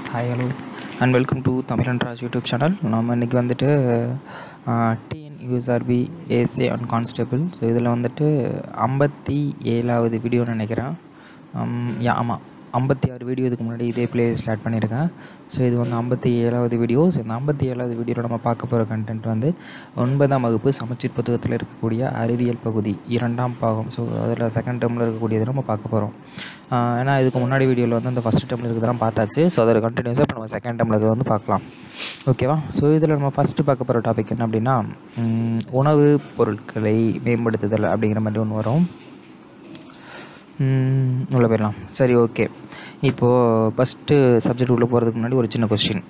Hi hello and welcome to Tamilan Raj YouTube channel நம்ம இன்றைக்கி வந்துட்டு TN USRB AC and constable so இதில் வந்துட்டு ஐம்பத்தி ஏழாவது வீடியோன்னு நினைக்கிறேன் யா ஆமாம் ஐம்பத்தி ஆறு வீடியோ இதுக்கு முன்னாடி இதே பிளே ஸ்டார்ட் பண்ணியிருக்கேன் ஸோ இது வந்து ஐம்பத்தி ஏழாவது வீடியோ ஸோ இந்த ஐம்பத்தி ஏழாவது வீடியோவில் நம்ம பார்க்க போகிற கண்டென்ட் வந்து ஒன்பதாம் வகுப்பு சமச்சீர் புத்தகத்தில் இருக்கக்கூடிய அறிவியல் பகுதி இரண்டாம் பாகம் ஸோ அதில் செகண்ட் டேர்மில் இருக்கக்கூடியது நம்ம பார்க்க போகிறோம் ஏன்னா இதுக்கு முன்னாடி வீடியோவில் வந்து அந்த ஃபஸ்ட் டேர்மில் இருக்கிறதெல்லாம் பார்த்தாச்சு ஸோ அதில் கண்டினியூஸாக இப்போ நம்ம செகண்ட் டேர்மில் இருக்கிறது வந்து பார்க்கலாம் ஓகேவா ஸோ இதில் நம்ம ஃபஸ்ட்டு பார்க்க போகிற டாபிக் என்ன அப்படின்னா உம், உணவுப் பொருட்களை மேம்படுத்துதல் அப்படிங்கிற மாதிரி ஒன்று வரும் ம், உள்ள போயிடலாம் சரி ஓகே இப்போது ஃபஸ்ட்டு சப்ஜெக்ட் உள்ளே போகிறதுக்கு முன்னாடி ஒரு சின்ன கொஸ்டின்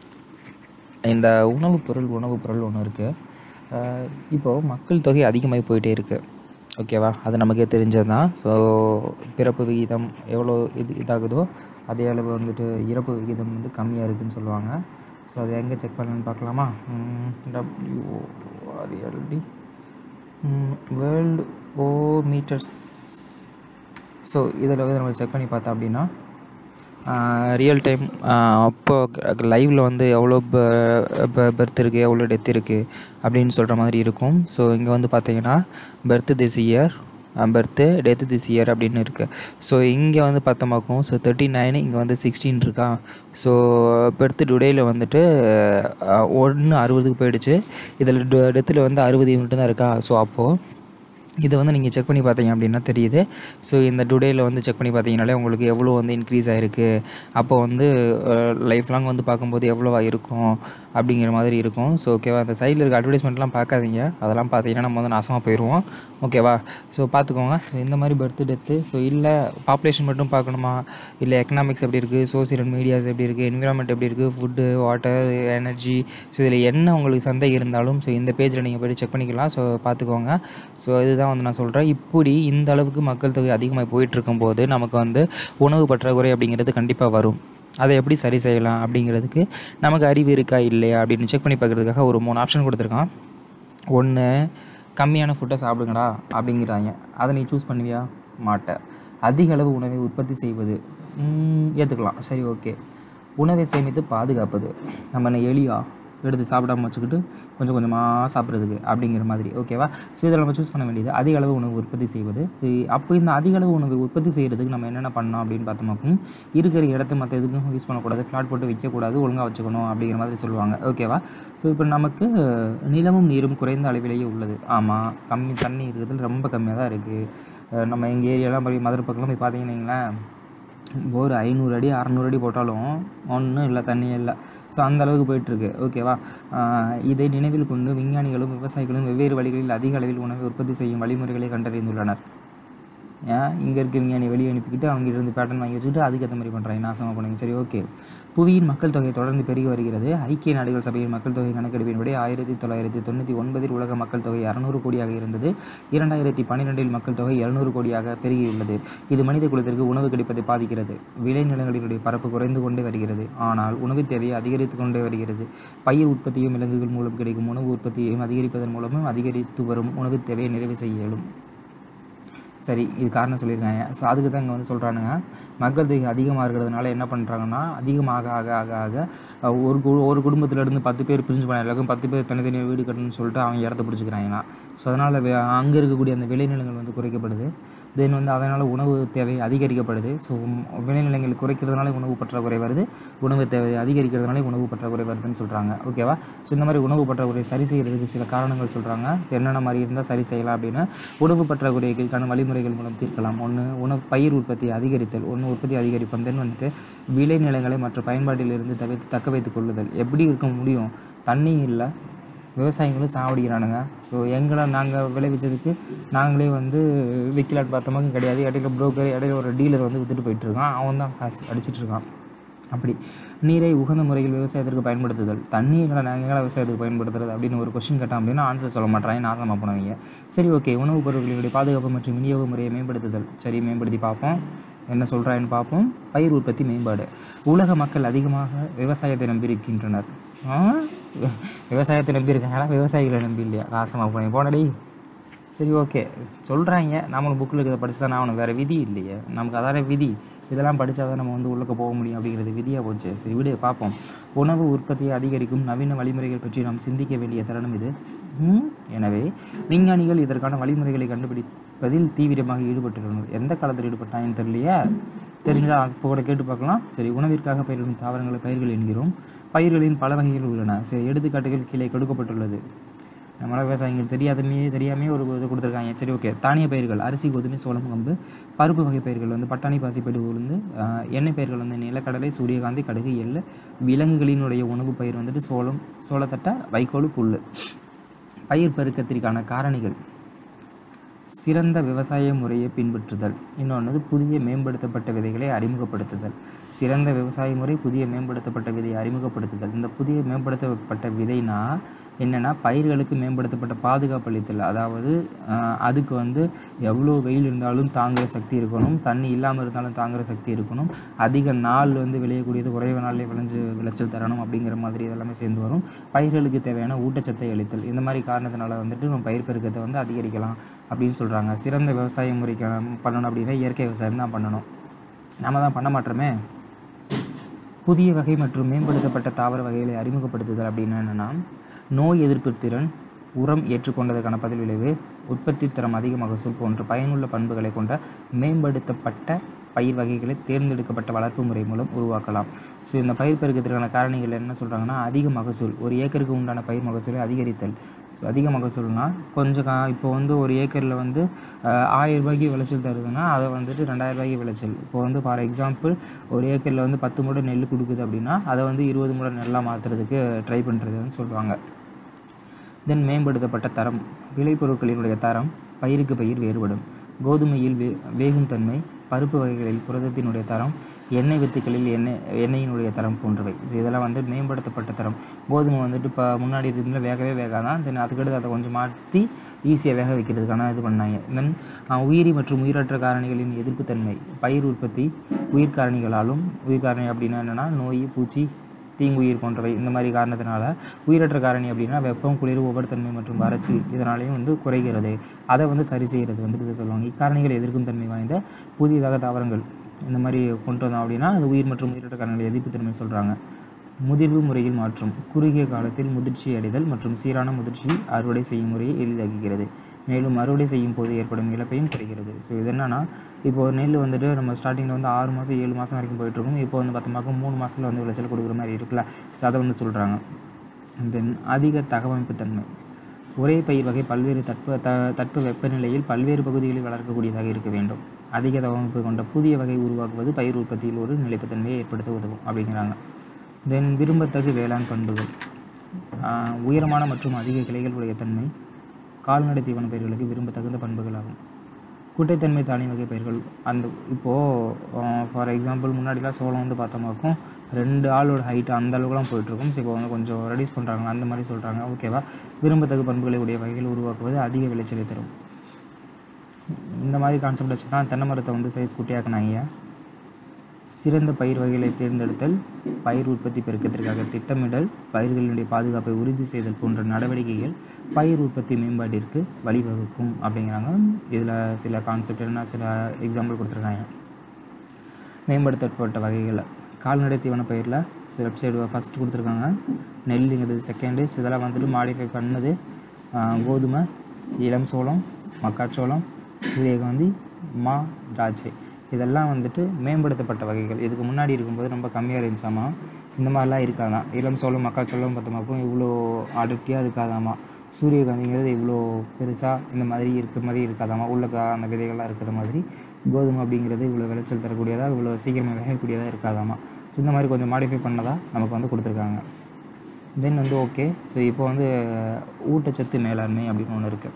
இந்த உணவுப் பொருள் உணவுப் பொருள் ஒன்று இருக்குது இப்போது மக்கள் தொகை அதிகமாகி போயிட்டே இருக்குது ஓகேவா அது நமக்கே தெரிஞ்சது தான் ஸோ பிறப்பு விகிதம் எவ்வளோ இது இதாகுதோ அதே அளவு வந்துட்டு இறப்பு விகிதம் வந்து கம்மியாக இருக்குதுன்னு சொல்லுவாங்க ஸோ அது எங்கே செக் பண்ணலான்னு பார்க்கலாமா W R L D worldometers so இதில் வந்து நம்ம செக் பண்ணி பார்த்தோம் அப்படின்னா ரியல் டைம் அப்போ லைவில் வந்து எவ்வளோ பர்த் இருக்குது எவ்வளோ டெத் இருக்குது அப்படின்னு சொல்கிற மாதிரி இருக்கும் ஸோ இங்கே வந்து பார்த்தீங்கன்னா birth this year birth death this year அப்படின்னு இருக்குது ஸோ இங்கே வந்து பார்த்தோமாக்கும் ஸோ தேர்ட்டி நைனு இங்கே வந்து சிக்ஸ்டீன் இருக்கா ஸோ பர்த் டுடேயில் வந்துட்டு ஒன்று அறுபதுக்கு போயிடுச்சு இதில் டெத்தில் வந்து அறுபது யூனிட் தான் இருக்கா ஸோ அப்போது இதை வந்து நீங்கள் செக் பண்ணி பார்த்தீங்க அப்படின்னா தெரியுது ஸோ இந்த டுடேயில் வந்து செக் பண்ணி பார்த்தீங்கனாலே உங்களுக்கு எவ்வளோ வந்து இன்க்ரீஸ் ஆகிருக்கு அப்போ வந்து லைஃப் லாங் வந்து பார்க்கும்போது எவ்வளோவா இருக்கும் அப்படிங்கிற மாதிரி இருக்கும் ஸோ ஓகேவா அந்த சைடில் இருக்க அட்வர்டைஸ்மெண்ட்லாம் பார்க்காதீங்க அதெல்லாம் பார்த்தீங்கன்னா நம்ம வந்து நாசமாக போயிடுவோம் ஓகேவா ஸோ பார்த்துக்கோங்க ஸோ இந்த மாதிரி பர்த் டெத்து ஸோ இல்லை பாப்புலேஷன் மட்டும் பார்க்கணுமா இல்லை எக்கனாமிக்ஸ் எப்படி இருக்குது சோசியல் அண்ட் மீடியாஸ் எப்படி இருக்குது என்விரான்மெண்ட் எப்படி இருக்குது ஃபுட்டு வாட்டர் எனர்ஜி ஸோ இதில் என்ன உங்களுக்கு சந்தேகம் இருந்தாலும் ஸோ இந்த பேஜில் நீங்கள் போய் செக் பண்ணிக்கலாம் ஸோ பார்த்துக்கோங்க ஸோ இதுதான் வந்து நான் சொல்கிறேன் இப்படி இந்த அளவுக்கு மக்கள் தொகை அதிகமாக போயிட்டு இருக்கும்போது நமக்கு வந்து உணவு பற்றாக்குறை அப்படிங்கிறது கண்டிப்பாக வரும் அதை எப்படி சரி செய்யலாம் அப்படிங்கிறதுக்கு நமக்கு அறிவு இருக்கா இல்லையா அப்படின்னு செக் பண்ணி பார்க்குறதுக்காக ஒரு மூணு ஆப்ஷன் கொடுத்துருக்கான் ஒன்று கம்மியான ஃபுட்டை சாப்பிடுங்கடா அப்படிங்கிறாங்க அதை நீ சூஸ் பண்ணுவியா மாட்ட அதிக அளவு உணவை உற்பத்தி செய்வது ம், ஏற்றுக்கலாம் சரி ஓகே உணவை சேமித்து பாதுகாப்பது நம்ம என்ன எலியா எடுத்து சாப்பிடாம வச்சுக்கிட்டு கொஞ்சம் கொஞ்சமாக சாப்பிட்றதுக்கு அப்படிங்கிற மாதிரி ஓகேவா ஸோ இதில் நம்ம சூஸ் பண்ண வேண்டியது அதிக அளவு உணவு உற்பத்தி செய்வது ஸோ அப்போ இந்த அதிக அளவு உணவை உற்பத்தி செய்கிறதுக்கு நம்ம என்னென்ன பண்ணோம் அப்படின்னு பார்த்தோமாக்கும் இருக்கிற இடத்த மற்ற எதுக்கும் யூஸ் பண்ணக்கூடாது ஃப்ளாட் போட்டு வைக்கக்கூடாது ஒழுங்காக வச்சுக்கணும் அப்படிங்கிற மாதிரி சொல்லுவாங்க ஓகேவா ஸோ இப்போ நமக்கு நிலமும் நீரும் குறைந்த அளவிலேயே உள்ளது ஆமாம் கம்மி தண்ணி இருக்கிறதுல ரொம்ப கம்மியாக தான் இருக்குது நம்ம எங்கள் ஏரியாலாம் போய் மதுரை பக்கம்லாம் போய் பார்த்தீங்கன்னு வைங்களேன் போர் ஐநூறு அடி அறநூறு அடி போட்டாலும் ஒன்றும் இல்லை தண்ணியே இல்லை ஸோ அந்த அளவுக்கு போயிட்டுருக்கு ஓகேவா ஆஹ் இதை நினைவில் கொண்டு விஞ்ஞானிகளும் விவசாயிகளும் வெவ்வேறு வழிகளில் அதிக அளவில் உணவை உற்பத்தி செய்யும் வழிமுறைகளை கண்டறிந்துள்ளனர் ஏன் இங்கே இருக்க விஞ்ஞானி வெளியே அனுப்பிக்கிட்டு அவங்க இருந்து பேட்டர்ன் வாங்கி வச்சுக்கிட்டு அதுக்கேற்ற மாதிரி பண்ணுறாங்க நாசமாக பண்ணுங்க சரி ஓகே புவியின் மக்கள் தொகை தொடர்ந்து பெருகி வருகிறது ஐக்கிய நாடுகள் சபையின் மக்கள் தொகை கணக்கெடுப்பின்படி ஆயிரத்தி தொள்ளாயிரத்தி தொண்ணூற்றி ஒன்பதில் உலக மக்கள் தொகை அறநூறு கோடியாக இருந்தது இரண்டாயிரத்தி பன்னிரெண்டில் மக்கள் தொகை எழுநூறு கோடியாக பெருகியுள்ளது இது மனித குலத்திற்கு உணவு கிடைப்பதை பாதிக்கிறது விளைநிலங்களினுடைய பரப்பு குறைந்து கொண்டே வருகிறது ஆனால் உணவுத் தேவையை அதிகரித்து கொண்டே வருகிறது பயிர் உற்பத்தியும் விலங்குகள் மூலம் கிடைக்கும் உணவு உற்பத்தியையும் அதிகரிப்பதன் மூலமும் அதிகரித்து வரும் உணவுத் தேவையை நிறைவு செய்ய இயலும் சரி இது காரணம் சொல்லியிருக்காங்க ஸோ அதுக்கு தான் இங்கே வந்து சொல்கிறானுங்க மக்கள் தொகை அதிகமாக இருக்கிறதுனால என்ன பண்ணுறாங்கன்னா அதிகமாக ஆக ஆக ஆக அஹ், ஒரு கு ஒரு குடும்பத்துல இருந்து பத்து பேர் பிரிஞ்சு போன எல்லாருக்கும் பத்து பேர் தனித்தனியாக வீடு கட்டணும்னு சொல்லிட்டு அவங்க இடத்த பிடிச்சிக்கிறாங்கன்னா ஸோ அதனால் அங்கே இருக்கக்கூடிய அந்த விளைநிலங்கள் வந்து குறைக்கப்படுது தென் வந்து அதனால் உணவு தேவை அதிகரிக்கப்படுது ஸோ விளைநிலங்கள் குறைக்கிறதுனால உணவு பற்றாக்குறை வருது உணவு தேவை அதிகரிக்கிறதுனால உணவு பற்றாக்குறை வருதுன்னு சொல்கிறாங்க ஓகேவா ஸோ இந்த மாதிரி உணவு பற்றாக்குறை சரி செய்கிறதுக்கு சில காரணங்கள் சொல்கிறாங்க என்னென்ன மாதிரி இருந்தால் சரி செய்யலாம் அப்படின்னா உணவு பற்றாக்குறைகளுக்கான வழிமுறைகள் மூலம் தீர்க்கலாம் ஒன்று உணவு பயிர் உற்பத்தி அதிகரித்தல் ஒன்று உற்பத்தி அதிகரிப்போம் தென் வந்துட்டு விளைநிலங்களை மற்ற பயன்பாட்டிலிருந்து தவிர்த்து தக்க வைத்துக் கொள்ளுதல் எப்படி இருக்க முடியும் தண்ணி இல்லை விவசாயிகளும் சாவடிக்கிறானுங்க ஸோ எங்களை நாங்கள் விளைவிச்சதுக்கு நாங்களே வந்து விற்கலான்னு பார்த்தோமாக்கும் கிடையாது இடையில புரோக்கர் இடையில ஒரு டீலர் வந்து விற்றுட்டு போயிட்டுருக்கான் அவன் தான் காசு அடிச்சிட்டு இருக்கான் அப்படி நீரை உகந்த முறையில் விவசாயத்திற்கு பயன்படுத்துதல் தண்ணி இல்லை நாங்கள் எங்களை விவசாயத்துக்கு பயன்படுத்துறது அப்படின்னு ஒரு கொஸ்டின் கேட்டான் அப்படின்னா ஆன்சர் சொல்ல மாட்டாங்க நாசமாக போனவங்க சரி ஓகே உணவுப் பொருட்களுடைய பாதுகாப்பு மற்றும் விநியோக முறையை மேம்படுத்துதல் சரி மேம்படுத்தி பார்ப்போம் என்ன சொல்கிறான்னு பார்ப்போம் பயிர் உற்பத்தி மேம்பாடு உலக மக்கள் அதிகமாக விவசாயத்தை நம்பியிருக்கின்றனர் ஆ? விவசாயத்தை நம்பியிருக்காங்களா விவசாயிகளை நம்பி இல்லையா நாசமாக போனேன் போனடி சரி ஓகே சொல்கிறாங்க நாமளும் புக்கில் இருக்கிறத படிச்சு தான் ஆகணும் வேறு விதி இல்லையே நமக்கு அதான விதி இதெல்லாம் படித்தா தான் நம்ம வந்து உள்ளுக்க போக முடியும் அப்படிங்கிறது விதியாக போச்சு சரி விடு பார்ப்போம் உணவு உற்பத்தியை அதிகரிக்கும் நவீன வழிமுறைகள் பற்றி நாம் சிந்திக்க வேண்டிய தருணம் இது ம், எனவே விஞ்ஞானிகள் இதற்கான வழிமுறைகளை கண்டுபிடிப்பதில் தீவிரமாக ஈடுபட்டுள்ளனர் எந்த காலத்தில் ஈடுபட்டாங்கன்னு தெரியலையே தெரிஞ்சா இப்போ கூட கேட்டு பார்க்கலாம் சரி உணவிற்காக பயிரிடும் தாவரங்களை பயிர்கள் என்கிறோம் பயிர்களின் பல வகைகள் உள்ளன சரி எடுத்துக்காட்டுகள் கீழே கொடுக்கப்பட்டுள்ளது நம்மள விவசாயிகள் தெரியாதமே தெரியாமே ஒரு இது கொடுத்துருக்காங்க சரி ஓகே தானிய பயிர்கள் அரிசி கோதுமை சோளம் கம்பு பருப்பு வகை பயிர்கள் வந்து பட்டாணி பாசிப்பயிறு உளுந்து ஆஹ், எண்ணெய் பயிர்கள் வந்து நிலக்கடலை சூரியகாந்தி கடுகு எள்ளு விலங்குகளினுடைய உணவு பயிர் வந்துட்டு சோளம் சோளத்தட்டை வைக்கோல் புல் பயிர் பெருக்கத்திற்கான காரணிகள் சிறந்த விவசாய முறையை பின்பற்றுதல் இன்னொன்று புதிய மேம்படுத்தப்பட்ட விதைகளை அறிமுகப்படுத்துதல் சிறந்த விவசாய முறை புதிய மேம்படுத்தப்பட்ட விதையை அறிமுகப்படுத்துதல் இந்த புதிய மேம்படுத்தப்பட்ட விதைனா என்னென்னா பயிர்களுக்கு மேம்படுத்தப்பட்ட பாதுகாப்பு அளித்தல் அதாவது ஆஹ், அதுக்கு வந்து எவ்வளோ வெயில் இருந்தாலும் தாங்குகிற சக்தி இருக்கணும் தண்ணி இல்லாமல் இருந்தாலும் தாங்குகிற சக்தி இருக்கணும் அதிக நாள் வந்து விளையக்கூடியது குறைவு நாளிலே விளைஞ்சு விளைச்சல் தரணும் அப்படிங்கிற மாதிரி இதெல்லாமே சேர்ந்து வரும் பயிர்களுக்கு தேவையான ஊட்டச்சத்தை அளித்தல் இந்த மாதிரி காரணத்தினால வந்துட்டு நம்ம பயிர் பெருக்கத்தை வந்து அதிகரிக்கலாம் அப்படின்னு சொல்கிறாங்க சிறந்த விவசாய முறைக்கு பண்ணணும் அப்படின்னா இயற்கை விவசாயம் தான் பண்ணணும் நாம தான் பண்ண மாட்டோமே புதிய வகை மற்றும் மேம்படுத்தப்பட்ட தாவர வகைகளை அறிமுகப்படுத்துதல் அப்படின்னா என்னென்னா நோய் எதிர்ப்பு திறன் உரம் ஏற்றுக்கொண்டதற்கான பதில் விளைவு உற்பத்தி தரம் அதிக மகசூல் போன்ற பயனுள்ள பண்புகளை கொண்ட மேம்படுத்தப்பட்ட பயிர் வகைகளை தேர்ந்தெடுக்கப்பட்ட வளர்ப்பு முறை மூலம் உருவாக்கலாம் ஸோ இந்த பயிர் பெருக்கத்திற்கான காரணிகள் என்ன சொல்கிறாங்கன்னா அதிக மகசூல் ஒரு ஏக்கருக்கு உண்டான பயிர் மகசூலை அதிகரித்தல் ஸோ அதிக மகசூல்னா கொஞ்சம் கா இப்போ வந்து ஒரு ஏக்கரில் வந்து ஆஹ், ஆயிரம் ரூபாய்க்கு விளைச்சல் தருதுன்னா அதை வந்துட்டு ரெண்டாயிரம் ரூபாய்க்கு விளைச்சல் இப்போ வந்து ஃபார் எக்ஸாம்பிள் ஒரு ஏக்கரில் வந்து பத்து மூடை நெல் கொடுக்குது அப்படின்னா அதை வந்து இருபது மூடை நெல்லாக மாற்றுறதுக்கு ட்ரை பண்ணுறதுன்னு சொல்லுவாங்க தென் மேம்படுத்தப்பட்ட தரம் விளைபொருட்களினுடைய தரம் பயிருக்கு பயிர் வேறுபடும் கோதுமையில் வே வேகும் தன்மை பருப்பு வகைகளில் புரதத்தினுடைய தரம் எண்ணெய் வித்துக்களில் எண்ணெய் எண்ணெயினுடைய தரம் போன்றவை ஸோ இதெல்லாம் வந்து மேம்படுத்தப்பட்ட தரம் கோதுமை வந்துட்டு இப்போ முன்னாடி இருந்ததுல வேகவே வேகாதான் தென் அதுக்கடுத்து அதை கொஞ்சம் மாற்றி ஈஸியாக வேக வைக்கிறதுக்கான இது பண்ணாங்க தென் உயிரி மற்றும் உயிரற்ற காரணிகளின் எதிர்ப்புத்தன்மை பயிர் உற்பத்தி உயிர் காரணிகளாலும் உயிர் காரணி அப்படின்னா என்னென்னா நோய் பூச்சி தீங்குயிர் போன்றவை இந்த மாதிரி காரணத்தினால உயிரற்ற காரணி அப்படின்னா வெப்பம் குளிர் உபர்த்தன்மை மற்றும் வறட்சி இதனாலேயும் வந்து குறைகிறது அதை வந்து சரி செய்கிறது வந்துட்டு இதை சொல்லுவாங்க இக்காரணிகளை எதிர்க்கும் தன்மை வாய்ந்த புதியதாக தாவரங்கள் இந்த மாதிரி கொண்டு வந்தோம் அப்படின்னா அது உயிர் மற்றும் உயிரற்ற காரணிகளை எதிர்ப்பு தன்மை சொல்கிறாங்க முதிர்வு முறையில் மாற்றம் குறுகிய காலத்தில் முதிர்ச்சி அடைதல் மற்றும் சீரான முதிர்ச்சி அறுவடை செய்யும் முறையை எளிதாக்குகிறது மேலும் அறுவடை செய்யும் போது ஏற்படும் இழப்பையும் குறைக்கிறது ஸோ இது என்னன்னா இப்போ ஒரு நெல் வந்துட்டு நம்ம ஸ்டார்டிங்கில் வந்து ஆறு மாதம் ஏழு மாதம் வரைக்கும் போயிட்டுருக்கும் இப்போ வந்து பத்து மாதம் மூணு மாதத்தில் வந்து விளைச்சல் கொடுக்குற மாதிரி இருக்குல்ல ஸோ அதை வந்து சொல்கிறாங்க தென் அதிக தகவமைப்பு தன்மை ஒரே பயிர் வகை பல்வேறு தட்ப த தட்ப வெப்பநிலையில் பல்வேறு பகுதிகளில் வளர்க்கக்கூடியதாக இருக்க வேண்டும் அதிக தகவமைப்பு கொண்ட புதிய வகை உருவாக்குவது பயிர் உற்பத்தியில் ஒரு நிலைப்புத்தன்மையை ஏற்படுத்த உதவும் அப்படிங்கிறாங்க தென் விரும்பத்தகு வேளாண் பண்புகள் ஆஹ் உயரமான மற்றும் அதிக கிளைகள் உடைய தன்மை கால்நடை தீவன பயிர்களுக்கு விரும்பத்தகுந்த பண்புகள் ஆகும் குட்டைத்தன்மை தானிய வகை பயிர்கள் அந்த இப்போது ஃபார் எக்ஸாம்பிள் முன்னாடிலாம் சோளம் வந்து பார்த்தோமாக்கும் ரெண்டு ஆளோட ஹைட் அந்த அளவுக்குலாம் போயிட்டுருக்கும் ஸோ இப்போ வந்து கொஞ்சம் ரெடியூஸ் பண்ணுறாங்க அந்த மாதிரி சொல்கிறாங்க ஓகேவா விரும்பத்தகு பண்புகளை உடைய வகைகள் உருவாக்குவது அதிக விளைச்சலை தரும் இந்த மாதிரி கான்செப்ட் வச்சு தான் தென்னை மரத்தை வந்து சைஸ் குட்டியாக்குனாங்க சிறந்த பயிர் வகைகளை தேர்ந்தெடுத்தல் பயிர் உற்பத்தி பெருக்கத்திற்காக திட்டமிடல் பயிர்களினுடைய பாதுகாப்பை உறுதி செய்தல் போன்ற நடவடிக்கைகள் பயிர் உற்பத்தி மேம்பாட்டிற்கு வழிவகுக்கும் அப்படிங்கிறாங்க இதில் சில கான்செப்ட் என்ன சில எக்ஸாம்பிள் கொடுத்துருக்காங்க மேம்படுத்தப்பட்ட வகைகள் கால்நடை தீவன பயிரில் லெஃப்ட் சைடு ஃபஸ்ட் கொடுத்துருக்காங்க நெல்லுங்கிறது செகண்டு ஸோ இதெல்லாம் வந்துட்டு மாடிஃபை பண்ணது ஆஹ், கோதுமை இளம் சோளம் மக்காச்சோளம் சூரியகாந்தி மா திராட்சை இதெல்லாம் வந்துட்டு மேம்படுத்தப்பட்ட வகைகள் இதுக்கு முன்னாடி இருக்கும்போது ரொம்ப கம்மியாக இருந்துச்சாமா இந்த மாதிரிலாம் இருக்காதான் இளம் சோளம் மக்காச்சோளம் பார்த்தோமாக்கும் இவ்வளோ அடர்த்தியாக இருக்காதாமா சூரியகாந்திங்கிறது இவ்வளோ பெருசாக இந்த மாதிரி இருக்கிற மாதிரி இருக்காதாமா உள்ள க- அந்த விதைகள்லாம் இருக்கிற மாதிரி கோதுமை அப்படிங்கிறது இவ்வளோ விளைச்சல் தரக்கூடியதாக இவ்வளோ சீக்கிரமாக வேகக்கூடியதாக இருக்காதாமா ஸோ இந்த மாதிரி கொஞ்சம் மாடிஃபை பண்ணதாக நமக்கு வந்து கொடுத்துருக்காங்க தென் வந்து ஓகே ஸோ இப்போ வந்து ஊட்டச்சத்து மேலாண்மை அப்படின்னு ஒன்று இருக்குது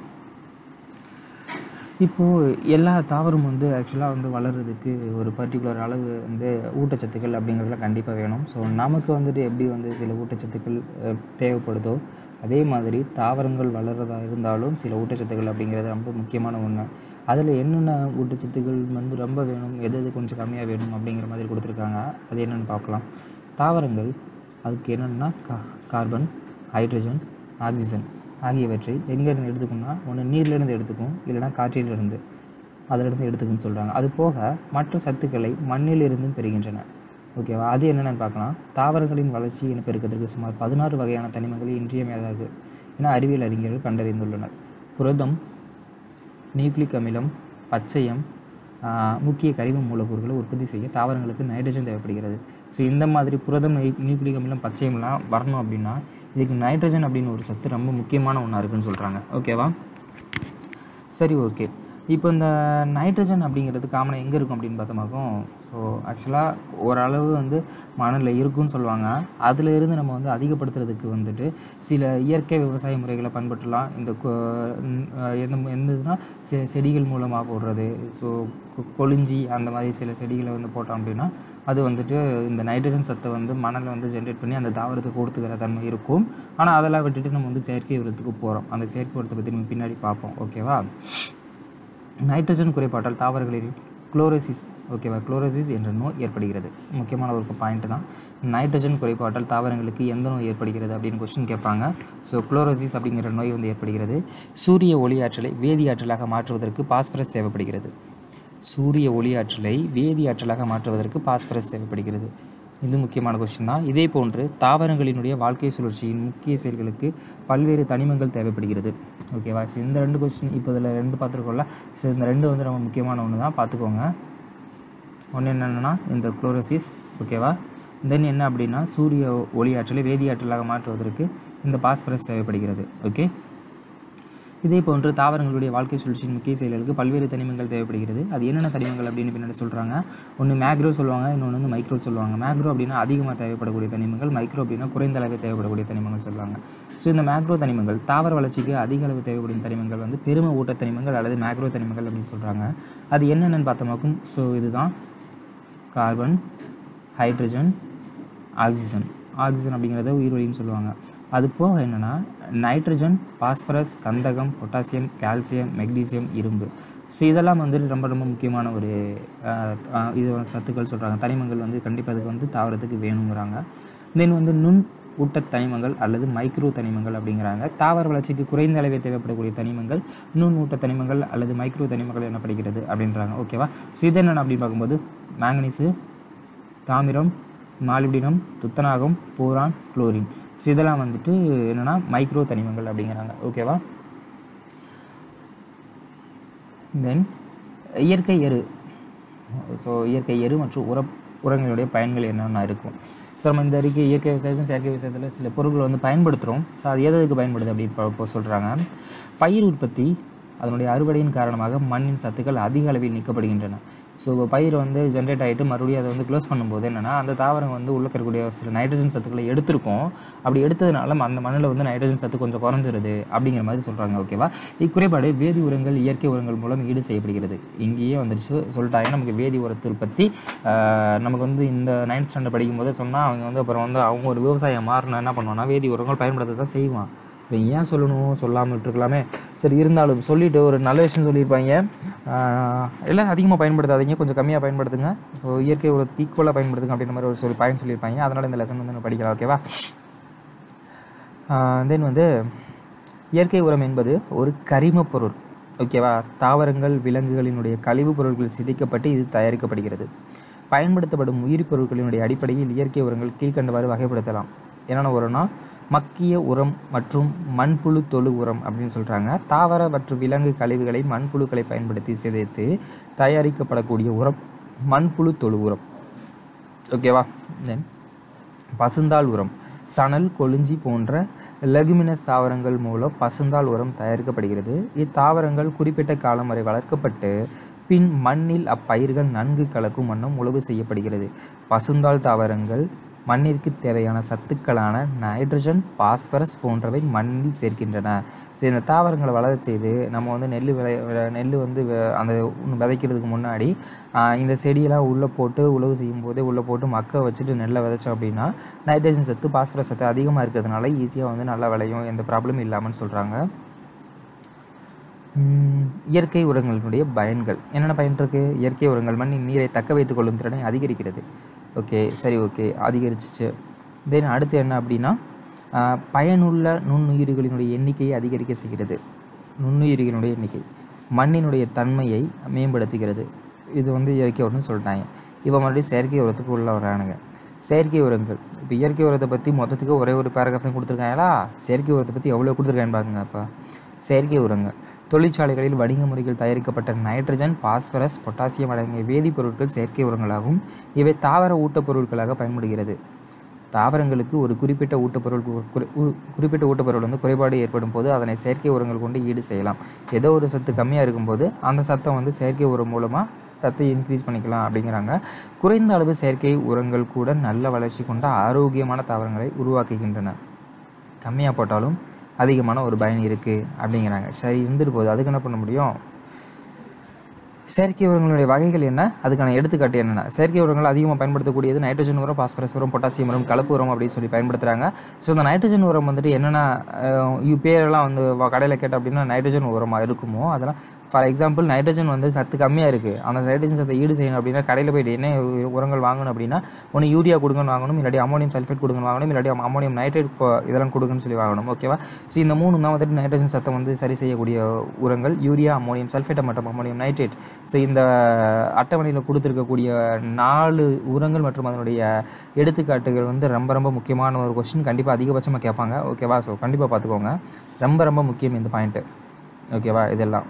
இப்போது எல்லா தாவரம் வந்து ஆக்சுவலாக வந்து வளர்கிறதுக்கு ஒரு பர்டிகுலர் அளவு வந்து ஊட்டச்சத்துக்கள் அப்படிங்கிறதுல கண்டிப்பாக வேணும் ஸோ நமக்கு வந்துட்டு எப்படி வந்து சில ஊட்டச்சத்துக்கள் அஹ், தேவைப்படுதோ அதே மாதிரி தாவரங்கள் வளர்கிறதா இருந்தாலும் சில ஊட்டச்சத்துக்கள் அப்படிங்கிறது ரொம்ப முக்கியமான ஒன்று அதில் என்னென்ன ஊட்டச்சத்துக்கள் வந்து ரொம்ப வேணும் எது எது கொஞ்சம் கம்மியாக வேணும் அப்படிங்கிற மாதிரி கொடுத்துருக்காங்க அது என்னென்னு பார்க்கலாம் தாவரங்கள் அதுக்கு என்னென்னா கா கார்பன் ஹைட்ரஜன் ஆக்சிஜன் ஆகியவற்றை எங்கேருந்து எடுத்துக்கும்னா ஒன்று நீர்லேருந்து எடுத்துக்கும் இல்லைன்னா காற்றிலிருந்து அதிலிருந்து எடுத்துக்கணும்னு சொல்கிறாங்க அது போக மற்ற சத்துக்களை மண்ணிலிருந்தும் பெறுகின்றன ஓகேவா அது என்னென்னு பார்க்கலாம் தாவரங்களின் வளர்ச்சி என பெருக்கத்திற்கு சுமார் பதினாறு வகையான தனிமங்கள் இன்றியமையாதது என அறிவியல் அறிஞர்கள் கண்டறிந்துள்ளனர் புரதம் நியூக்ளிக் அமிலம் பச்சையம் ஆஹ், முக்கிய கரிம மூலக்கூறுகளை உற்பத்தி செய்ய தாவரங்களுக்கு நைட்ரஜன் தேவைப்படுகிறது ஸோ இந்த மாதிரி புரதம் நியூ- நியூக்ளிக் அமிலம் பச்சையம்லாம் வரணும் அப்படின்னா இதுக்கு நைட்ரஜன் அப்படின்னு ஒரு சத்து ரொம்ப முக்கியமான ஒன்றா இருக்குன்னு சொல்கிறாங்க ஓகேவா சரி ஓகே இப்போ இந்த நைட்ரஜன் அப்படிங்கிறது காமனாக எங்கே இருக்கும் அப்படின்னு பார்த்தோமாக்கும் ஸோ ஆக்சுவலாக ஓரளவு வந்து மணலில் இருக்குன்னு சொல்லுவாங்க அதில் இருந்து நம்ம வந்து அதிகப்படுத்துறதுக்கு வந்துட்டு சில இயற்கை விவசாய முறைகளை பண்பட்டுலாம் இந்த கொ- ம், அஹ் எந்த எந்த இதுனா சில செடிகள் மூலமாக போடுறது ஸோ கொளிஞ்சி அந்த மாதிரி சில செடிகளை வந்து போட்டோம் அப்படின்னா அது வந்துட்டு இந்த நைட்ரஜன் சத்தை வந்து மணலை வந்து ஜென்ரேட் பண்ணி அந்த தாவரத்துக்கு கொடுத்துக்கிற தன்மை இருக்கும் ஆனால் அதெல்லாம் விட்டுட்டு நம்ம வந்து செயற்கை உரத்துக்கு போகிறோம் அந்த செயற்கை உரத்தை பற்றி நம்ம பின்னாடி பார்ப்போம் ஓகேவா நைட்ரஜன் குறைபாட்டால் தாவரங்களில் குளோரோசிஸ் ஓகேவா குளோரோசிஸ் என்ற நோய் ஏற்படுகிறது முக்கியமான ஒரு பாயிண்ட் தான் நைட்ரஜன் குறைபாட்டால் தாவரங்களுக்கு எந்த நோய் ஏற்படுகிறது அப்படின்னு கொஸ்டின் கேட்பாங்க ஸோ குளோரோசிஸ் அப்படிங்கிற நோய் வந்து ஏற்படுகிறது சூரிய ஒளி ஆற்றலை வேதி ஆற்றலாக மாற்றுவதற்கு பாஸ்பரஸ் தேவைப்படுகிறது சூரிய ஒளி ஆற்றலை வேதி ஆற்றலாக மாற்றுவதற்கு பாஸ்பரஸ் தேவைப்படுகிறது இது முக்கியமான கொஸ்டின் தான் இதே போன்று தாவரங்களினுடைய வாழ்க்கை சுழற்சியின் முக்கிய செயல்களுக்கு பல்வேறு தனிமங்கள் தேவைப்படுகிறது ஓகேவா ஸோ இந்த ரெண்டு கொஸ்டின் இப்போ இதில் ரெண்டு பார்த்துருக்கோம்ல ஸோ இந்த ரெண்டு வந்து ரொம்ப முக்கியமான ஒன்று தான் பார்த்துக்கோங்க ஒன்று என்னென்னா இந்த குளோரோசிஸ் ஓகேவா தென் என்ன அப்படின்னா சூரிய ஒளி ஆற்றலை வேதி ஆற்றலாக மாற்றுவதற்கு இந்த பாஸ்பரஸ் தேவைப்படுகிறது ஓகே இதே போன்று தாவரங்களுடைய வாழ்க்கை சுழற்சியின் முக்கிய செயல்களுக்கு பல்வேறு தனிமங்கள் தேவைப்படுகிறது அது என்னென்ன தனிமங்கள் அப்படின்னு பின்னாடி சொல்கிறாங்க ஒன்று மேக்ரோ சொல்லுவாங்க இன்னொன்று வந்து மைக்ரோ சொல்லுவாங்க மேக்ரோ அப்படின்னா அதிகமாக தேவைப்படக்கூடிய தனிமங்கள் மைக்ரோ அப்படின்னா குறைந்த அளவு தேவைப்படக்கூடிய தனிமங்கள் சொல்லுவாங்க ஸோ இந்த மேக்ரோ தனிமங்கள் தாவர வளர்ச்சிக்கு அதிக அளவு தேவைப்படும் தனிமங்கள் வந்து பெரும ஊட்ட தனிமங்கள் அல்லது மேக்ரோ தனிமங்கள் அப்படின்னு சொல்கிறாங்க அது என்னென்னு பார்த்தோமாக்கும் ஸோ இதுதான் கார்பன் ஹைட்ரஜன் ஆக்சிஜன் ஆக்சிஜன் அப்படிங்கிறத உயிர்வளின்னு சொல்லுவாங்க அது போக என்னென்னா நைட்ரஜன் பாஸ்பரஸ் கந்தகம் பொட்டாசியம் கால்சியம் மெக்னீசியம் இரும்பு ஸோ இதெல்லாம் வந்துட்டு ரொம்ப ரொம்ப முக்கியமான ஒரு அஹ், அஹ், இது வந்து சத்துக்கள் சொல்கிறாங்க தனிமங்கள் வந்து கண்டிப்பாக அதுக்கு வந்து தாவரத்துக்கு வேணுங்கிறாங்க தென் வந்து நுண் ஊட்டத் தனிமங்கள் அல்லது மைக்ரோ தனிமங்கள் அப்படிங்கிறாங்க தாவர வளர்ச்சிக்கு குறைந்த அளவே தேவைப்படக்கூடிய தனிமங்கள் நுண் ஊட்ட தனிமங்கள் அல்லது மைக்ரோ தனிமங்கள் எனப்படுகிறது அப்படின்றாங்க ஓகேவா ஸோ இது என்னென்ன அப்படின்னு பார்க்கும்போது மேங்கனீஸு தாமிரம் மாலிப்டினம் துத்தநாகம் போரான் குளோரின் ஸோ இதெல்லாம் வந்துட்டு என்னென்னா மைக்ரோ தனிமங்கள் அப்படிங்கிறாங்க ஓகேவா தென் இயற்கை எரு ஸோ இயற்கை எரு மற்றும் உர உரங்களுடைய பயன்கள் என்னென்ன இருக்கும் ஸோ நம்ம இந்த அறிக்கை இயற்கை விவசாயத்தும் செயற்கை விவசாயத்தில் சில பொருட்களை வந்து பயன்படுத்துகிறோம் ஸோ அது எது எதுக்கு பயன்படுது அப்படின்னு இப்போ- இப்போ சொல்கிறாங்க பயிர் உற்பத்தி அதனுடைய அறுவடையின் காரணமாக மண்ணின் சத்துக்கள் அதிக அளவில் நீக்கப்படுகின்றன ஸோ பயிர் வந்து ஜென்ரேட் ஆகிட்டு மறுபடியும் அதை வந்து க்ளோஸ் பண்ணும்போது என்னென்னா அந்த தாவரம் வந்து உள்ள இருக்கக்கூடிய சில நைட்ரஜன் சத்துக்களை எடுத்திருக்கும் அப்படி எடுத்ததுனால அந்த மண்ணில் வந்து நைட்ரஜன் சத்து கொஞ்சம் குறைஞ்சிருது அப்படிங்கிற மாதிரி சொல்கிறாங்க ஓகேவா இக்குறைபாடு வேதி உரங்கள் இயற்கை உரங்கள் மூலம் ஈடு செய்யப்படுகிறது இங்கேயே வந்துருச்சு சொல்லிட்டாங்க நமக்கு வேதி உரத்தை பற்றி நமக்கு வந்து இந்த நைன்த் ஸ்டாண்டர்ட் படிக்கும்போது சொன்னால் அவங்க வந்து அப்புறம் வந்து அவங்க ஒரு விவசாயம் மாறினா என்ன பண்ணுவான்னா வேதி உரங்கள் பயன்படுத்த தான் செய்வான் இதை ஏன் சொல்லணும் சொல்லாமல் விட்டுருக்கலாமே சரி இருந்தாலும் சொல்லிவிட்டு ஒரு நல்ல விஷயம் சொல்லியிருப்பாங்க ஆஹ் எல்லாம் அதிகமாக பயன்படுத்தாதீங்க கொஞ்சம் கம்மியாக பயன்படுத்துங்க ஸோ இயற்கை உரத்துக்கு ஈக்குவலாக பயன்படுத்துங்க அப்படின்ற மாதிரி ஒரு சொல்லி பாயிண்ட் சொல்லியிருப்பாங்க அதனால் இந்த லெசன் வந்து நம்ம படிக்கலாம் ஓகேவா தென் வந்து இயற்கை உரம் என்பது ஒரு கரிமப் பொருள் ஓகேவா தாவரங்கள் விலங்குகளினுடைய கழிவுப் பொருட்கள் சிதைக்கப்பட்டு இது தயாரிக்கப்படுகிறது பயன்படுத்தப்படும் உயிரிப் பொருட்களினுடைய அடிப்படையில் இயற்கை உரங்கள் கீழ்க்கண்டவாறு வகைப்படுத்தலாம் என்னென்ன உரம்னா மக்கிய உரம் மற்றும் மண்புழு தொழு உரம் அப்படின்னு சொல்கிறாங்க தாவர மற்றும் விலங்கு கழிவுகளை மண்புழுக்களை பயன்படுத்தி சிதைத்து தயாரிக்கப்படக்கூடிய உரம் மண்புழு தொழு உரம் ஓகேவா தென் பசுந்தாள் உரம் சணல் கொளிஞ்சி போன்ற லெகுமினஸ் தாவரங்கள் மூலம் பசுந்தாள் உரம் தயாரிக்கப்படுகிறது இத்தாவரங்கள் குறிப்பிட்ட காலம் வரை வளர்க்கப்பட்டு பின் மண்ணில் அப்பயிர்கள் நன்கு கலக்கும் வண்ணம் உழவு செய்யப்படுகிறது பசுந்தாள் தாவரங்கள் மண்ணிற்கு தேவையான சத்துக்களான நைட்ரஜன் பாஸ்பரஸ் போன்றவை மண்ணில் சேர்க்கின்றன ஸோ இந்த தாவரங்களை வளரச் செய்து நம்ம வந்து நெல் விளை விளை- நெல் வந்து வ- அந்த விதைக்கிறதுக்கு முன்னாடி ஆஹ், இந்த செடியெல்லாம் உள்ளே போட்டு உழவு செய்யும் போதே உள்ளே போட்டு மக்க வச்சுட்டு நெல்லை விதைச்சோம் அப்படின்னா நைட்ரஜன் சத்து பாஸ்பரஸ் சத்து அதிகமாக இருக்கிறதுனால ஈஸியாக வந்து நல்லா விளையும் எந்த ப்ராப்ளமும் இல்லாமல்னு சொல்கிறாங்க உம், இயற்கை உரங்களினுடைய பயன்கள் என்னென்ன பயன் இருக்கு இயற்கை உரங்கள் மண்ணின் நீரை தக்க வைத்துக் கொள்ளும் திறனை அதிகரிக்கிறது ஓகே சரி ஓகே அதிகரிச்சிச்சு தென் அடுத்து என்ன அப்படின்னா ஆஹ், பயனுள்ள நுண்ணுயிரிகளினுடைய எண்ணிக்கையை அதிகரிக்க செய்கிறது நுண்ணுயிரிகளினுடைய எண்ணிக்கை மண்ணினுடைய தன்மையை மேம்படுத்துகிறது இது வந்து இயற்கை உரம்னு சொல்லிட்டாங்க இப்போ மறுபடியும் செயற்கை உரத்துக்கு உள்ள வரானுங்க செயற்கை உரங்கள் இப்போ இயற்கை உரத்தை பற்றி மொத்தத்துக்கு ஒரே ஒரு பேராகிராஃப் தான் கொடுத்துருக்காங்களா செயற்கை உரத்தை பற்றி எவ்வளோ கொடுத்துருக்கான்னு பாருங்க அப்போ செயற்கை உரங்கள் தொழிற்சாலைகளில் வணிக முறையில் தயாரிக்கப்பட்ட நைட்ரஜன் பாஸ்பரஸ் பொட்டாசியம் அடங்கிய வேதிப்பொருட்கள் செயற்கை உரங்களாகும் இவை தாவர ஊட்டப்பொருட்களாக பயன்படுகிறது தாவரங்களுக்கு ஒரு குறிப்பிட்ட ஊட்டப்பொருள் கு- குறி- உ- குறிப்பிட்ட ஊட்டப்பொருள் வந்து குறைபாடு ஏற்படும் போது அதனை செயற்கை உரங்கள் கொண்டு ஈடு செய்யலாம் ஏதோ ஒரு சத்து கம்மியாக இருக்கும்போது அந்த சத்தம் வந்து செயற்கை உரம் மூலமாக சத்தை இன்க்ரீஸ் பண்ணிக்கலாம் அப்படிங்கிறாங்க குறைந்த அளவு செயற்கை உரங்கள் கூட நல்ல வளர்ச்சி கொண்ட ஆரோக்கியமான தாவரங்களை உருவாக்குகின்றன கம்மியாக போட்டாலும் அதிகமான ஒரு பயன் இருக்குது அப்படிங்கிறாங்க சரி இருந்துட்டு போகுது அதுக்கு என்ன பண்ண முடியும் செயற்கை உரங்களுடைய வகைகள் என்ன அதுக்கான எடுத்துக்காட்டு என்னென்ன செயற்கை உரங்கள் அதிகமாக பயன்படுத்தக்கூடியது நைட்ரஜன் உரம் பாஸ்பரஸ் உரம் பொட்டாசியம் உரம் கலப்பு உரம் அப்படின்னு சொல்லி பயன்படுத்துகிறாங்க ஸோ இந்த நைட்ரஜன் உரம் வந்துட்டு என்னென்ன அஹ், இ- பேரெல்லாம் வந்து கடையில் கேட்ட அப்படின்னா நைட்ரஜன் உரமாக இருக்குமோ அதெல்லாம் ஃபார் எக்ஸாம்பிள் நைட்ரஜன் வந்து சத்து கம்மியாக இருக்குது அந்த நைட்ரஜன் சத்தை ஈடு செய்யணும் அப்படின்னா கடையில் போயிட்டு என்ன உ- உரங்கள் வாங்கணும் அப்படின்னா ஒன்று யூரியா கொடுங்கன்னு வாங்கணும் இல்லாட்டி அமோனியம் சல்ஃபேட் கொடுங்கன்னு வாங்கணும் இல்லாட்டி அமோனியம் நைட்ரேட் இதெல்லாம் கொடுங்கன்னு சொல்லி வாங்கணும் ஓகேவா ஸோ இந்த மூணு தான் வந்துட்டு நைட்ரஜன் சத்தை வந்து சரி செய்யக்கூடிய உரங்கள் யூரியா அமோனியம் சல்ஃபேட் மற்றும் அமோனியம் நைட்ரேட் ஸோ இந்த அட்டவணையில் கொடுத்துருக்கக்கூடிய நாலு உரங்கள் மற்றும் அதனுடைய எடுத்துக்காட்டுகள் வந்து ரொம்ப ரொம்ப முக்கியமான ஒரு கொஸ்டின் கண்டிப்பாக அதிகபட்சமாக கேட்பாங்க ஓகேவா ஸோ கண்டிப்பாக பார்த்துக்கோங்க ரொம்ப ரொம்ப முக்கியம் இந்த பாயிண்ட்டு ஓகேவா இதெல்லாம்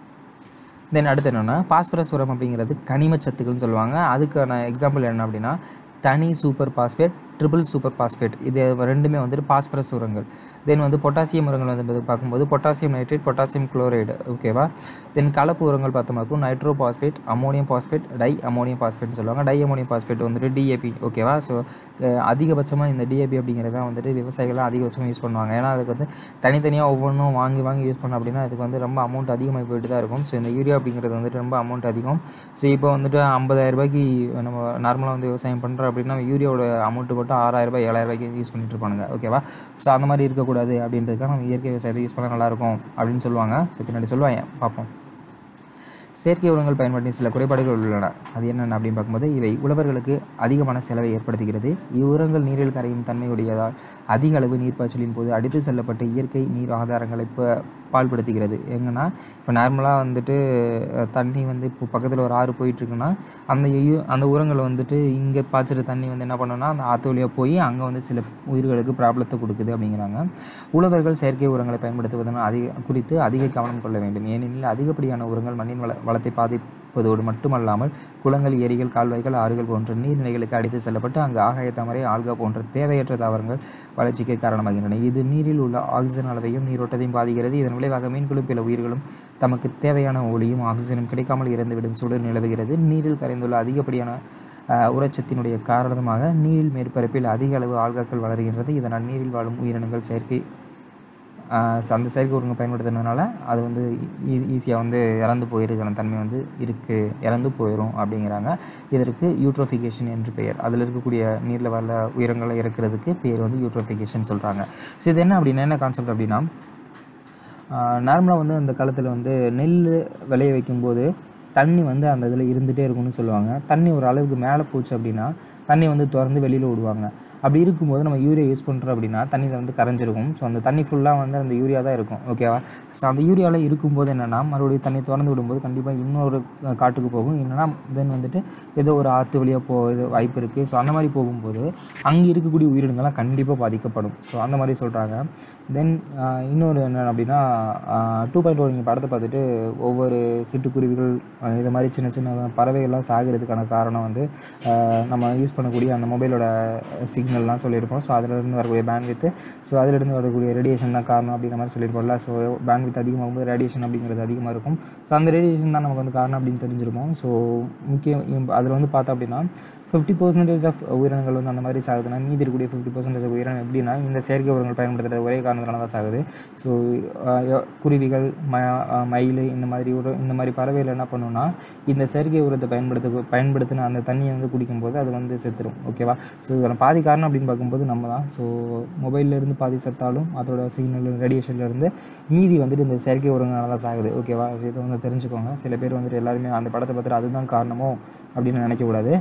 தென் அடுத்து என்னென்னா பாஸ்பரஸ் உரம் அப்படிங்கிறது கனிம சத்துக்கள்னு சொல்லுவாங்க அதுக்கான எக்ஸாம்பிள் என்ன அப்படின்னா தனி super phosphate triple super phosphate இது ரெண்டுமே வந்துட்டு பாஸ்பரஸ் உரங்கள் தென் வந்து பொட்டாசியம் உரங்கள் வந்து பார்க்கும்போது பொட்டாசியம் நைட்ரேட் பொட்டாசியம் குளோரைடு ஓகேவா தென் கலப்பு உரங்கள் பார்த்தோமாக்கும் nitro phosphate ammonium phosphate di ammonium பாஸ்பேட்னு சொல்லுவாங்க டை அமோனியம் பாஸ்பேட் வந்துட்டு டிஏபி ஓகேவா ஸோ அதிகபட்சமாக இந்த டிஏபி அப்படிங்கிறத வந்துட்டு விவசாயிகள்லாம் அதிகபட்சமாக யூஸ் பண்ணுவாங்க ஏன்னா அதுக்கு வந்து தனித்தனியாக ஒவ்வொன்றும் வாங்கி வாங்கி யூஸ் பண்ணோம் அப்படின்னா அதுக்கு வந்து ரொம்ப அமௌண்ட் அதிகமாக போயிட்டு தான் இருக்கும் ஸோ இந்த யூரியா அப்படிங்கிறது வந்துட்டு ரொம்ப அமௌண்ட் அதிகம் ஸோ இப்போ வந்துட்டு ஐம்பதாயிரம் ரூபாய்க்கு நம்ம நார்மலாக வந்து விவசாயம் பண்ணுறோம் அப்படின்னா யூரியாவோட அமௌண்ட்டு போட்டு ஆறாயிரம் ரூபாய் ஏழாயிரம் ரூபாய்க்கு யூஸ் பண்ணிட்டு இருப்பானுங்க ஓகேவா ஸோ அந்த மாதிரி இருக்கக்கூடாது அப்படின்றதுக்காக நம்ம இயற்கை விவசாயத்தை யூஸ் பண்ணால் நல்லாயிருக்கும் அப்படின்னு சொல்லுவாங்க ஸோ பின்னாடி சொல்லுவாங்க பார்ப்போம் செயற்கை உரங்கள் பயன்பாட்டின் சில குறைபாடுகள் உள்ளன அது என்னென்ன அப்படின்னு பார்க்கும்போது இவை உழவர்களுக்கு அதிகமான செலவை ஏற்படுத்துகிறது இவ்வுரங்கள் நீரில் கரையும் தன்மையுடையதால் அதிக அளவு நீர்ப்பாய்ச்சலின் போது அடித்து செல்லப்பட்ட இயற்கை நீர் ஆதாரங்களை ப பால்படுத்துகிறது எங்கன்னா இப்போ நார்மலாக வந்துட்டு அஹ், தண்ணி வந்து இப்போ பக்கத்தில் ஒரு ஆறு போயிட்டுருக்குன்னா அந்த யு- அந்த உரங்கள் வந்துட்டு இங்கே பாய்ச்சிற தண்ணி வந்து என்ன பண்ணுன்னா அந்த ஆற்று வழியாக போய் அங்கே வந்து சில உயிர்களுக்கு ப்ராப்ளத்தை கொடுக்குது அப்படிங்கிறாங்க உழவர்கள் செயற்கை உரங்களை பயன்படுத்துவதன் அதிக குறித்து அதிக கவனம் கொள்ள வேண்டும் ஏனெனில் அதிகப்படியான உரங்கள் மண்ணின் வள வளத்தை பாதிப்பதோடு மட்டுமல்லாமல் குளங்கள் ஏரிகள் கால்வாய்கள் ஆறுகள் போன்ற நீர்நிலைகளுக்கு அடித்து செல்லப்பட்டு அங்கு ஆகாய தாமரை ஆல்கா போன்ற தேவையற்ற தாவரங்கள் வளர்ச்சிக்கு காரணமாகின்றன இது நீரில் உள்ள ஆக்சிஜன் அளவையும் நீரோட்டத்தையும் பாதிக்கிறது இதன் விளைவாக மீன்களும் பிற உயிர்களும் தமக்கு தேவையான ஒளியும் ஆக்சிஜனும் கிடைக்காமல் இறந்துவிடும் சூழல் நிலவுகிறது நீரில் கரைந்துள்ள அதிகப்படியான அஹ், உரச்சத்தினுடைய காரணமாக நீரில் மேற்பரப்பில் அதிக அளவு ஆல்காக்கள் வளர்கின்றது இதனால் நீரில் வாழும் உயிரினங்கள் செயற்கை ஆஹ் ச- அந்த செயற்கை உரங்கள் பயன்படுத்துனதுனால அது வந்து ஈஸியாக வந்து இறந்து போயிருக்கிற தன்மை வந்து இருக்குது இறந்து போயிடும் அப்படிங்கிறாங்க இதற்கு யூட்ரோஃபிகேஷன் என்று பெயர் அதில் இருக்கக்கூடிய நீரில் வர உயிரங்களை இறக்கிறதுக்கு பேர் வந்து யூட்ரோஃபிகேஷன் சொல்கிறாங்க ஸோ இது என்ன அப்படின்னா என்ன கான்செப்ட் அப்படின்னா நார்மலாக வந்து அந்த காலத்தில் வந்து நெல் விளைய வைக்கும்போது தண்ணி வந்து அந்த இதில் இருந்துகிட்டே இருக்கும்னு சொல்லுவாங்க தண்ணி ஒரு அளவுக்கு மேலே போச்சு அப்படின்னா தண்ணி வந்து திறந்து வெளியில் விடுவாங்க அப்படி இருக்கும்போது நம்ம யூரியா யூஸ் பண்ணுறோம் அப்படின்னா தண்ணியில் வந்து கரைஞ்சிருக்கும் ஸோ அந்த தண்ணி ஃபுல்லாக வந்து அந்த யூரியா தான் இருக்கும் ஓகேவா ஸோ அந்த யூரியாவில் இருக்கும்போது என்னென்னா மறுபடியும் தண்ணி திறந்து விடும்போது கண்டிப்பாக இன்னொரு அஹ், காட்டுக்கு போகும் இல்லைன்னா தென் வந்துட்டு ஏதோ ஒரு ஆற்று வழியாக போ இது வாய்ப்பு இருக்குது ஸோ அந்த மாதிரி போகும்போது அங்கே இருக்கக்கூடிய உயிரினங்கள்லாம் கண்டிப்பாக பாதிக்கப்படும் ஸோ அந்த மாதிரி சொல்கிறாங்க தென் இன்னொரு என்ன அப்படின்னா டூ பாயிண்ட் நீங்கள் படத்தை பார்த்துட்டு ஒவ்வொரு சிட்டுக்குருவிகள் அஹ், இது மாதிரி சின்ன சின்ன பறவைகள்லாம் சாகிறதுக்கான காரணம் வந்து அஹ், நம்ம யூஸ் பண்ணக்கூடிய அந்த மொபைலோட சிக்னல்லாம் சொல்லியிருப்போம் ஸோ அதிலிருந்து வரக்கூடிய பேண்ட்வித்து ஸோ அதிலிருந்து வரக்கூடிய ரேடியேஷன் தான் காரணம் அப்படிங்கிற மாதிரி சொல்லியிருப்போம்ல ஸோ பேண்ட்வித் அதிகமாகும்போது ரேடியேஷன் அப்படிங்கிறது அதிகமாக இருக்கும் ஸோ அந்த ரேடியேஷன் தான் நமக்கு வந்து காரணம் அப்படின்னு தெரிஞ்சிருப்போம் ஸோ முக்கியம் அதில் வந்து பார்த்தோம் அப்படின்னா ஃபிஃப்டி பர்சன்டேஜ் ஆஃப் உயிரினங்கள் வந்து அந்த மாதிரி சாகுதுன்னா மீதி இருக்கக்கூடிய ஃபிஃப்டி பர்சன்டேஜ் உயிரினம் எப்படின்னா இந்த செயற்கை உரங்கள் பயன்படுத்துகிற ஒரே காரணத்தினால தான் சாகுது ஸோ குருவிகள் ம அஹ், மயில் இந்த மாதிரி ஒரு இந்த மாதிரி பறவைகள் என்ன பண்ணுன்னா இந்த செயற்கை உரத்தை பயன்படுத்த பயன்படுத்தின அந்த தண்ணியை வந்து குடிக்கும்போது அது வந்து செத்துரும் ஓகேவா ஸோ இதில் பாதி காரணம் அப்படின்னு பார்க்கும்போது நம்ம தான் ஸோ மொபைல்லேருந்து பாதி செத்தாலும் அதோட சிக்னல் ரேடியேஷன்லேருந்து மீதி வந்துட்டு இந்த செயற்கை உரங்களால தான் சாகுது ஓகேவா இதை வந்து தெரிஞ்சுக்கோங்க சில பேர் வந்துட்டு எல்லாருமே அந்த படத்தை பார்த்துட்டு அதுதான் காரணமோ அப்படின்னு நினைக்கக்கூடாது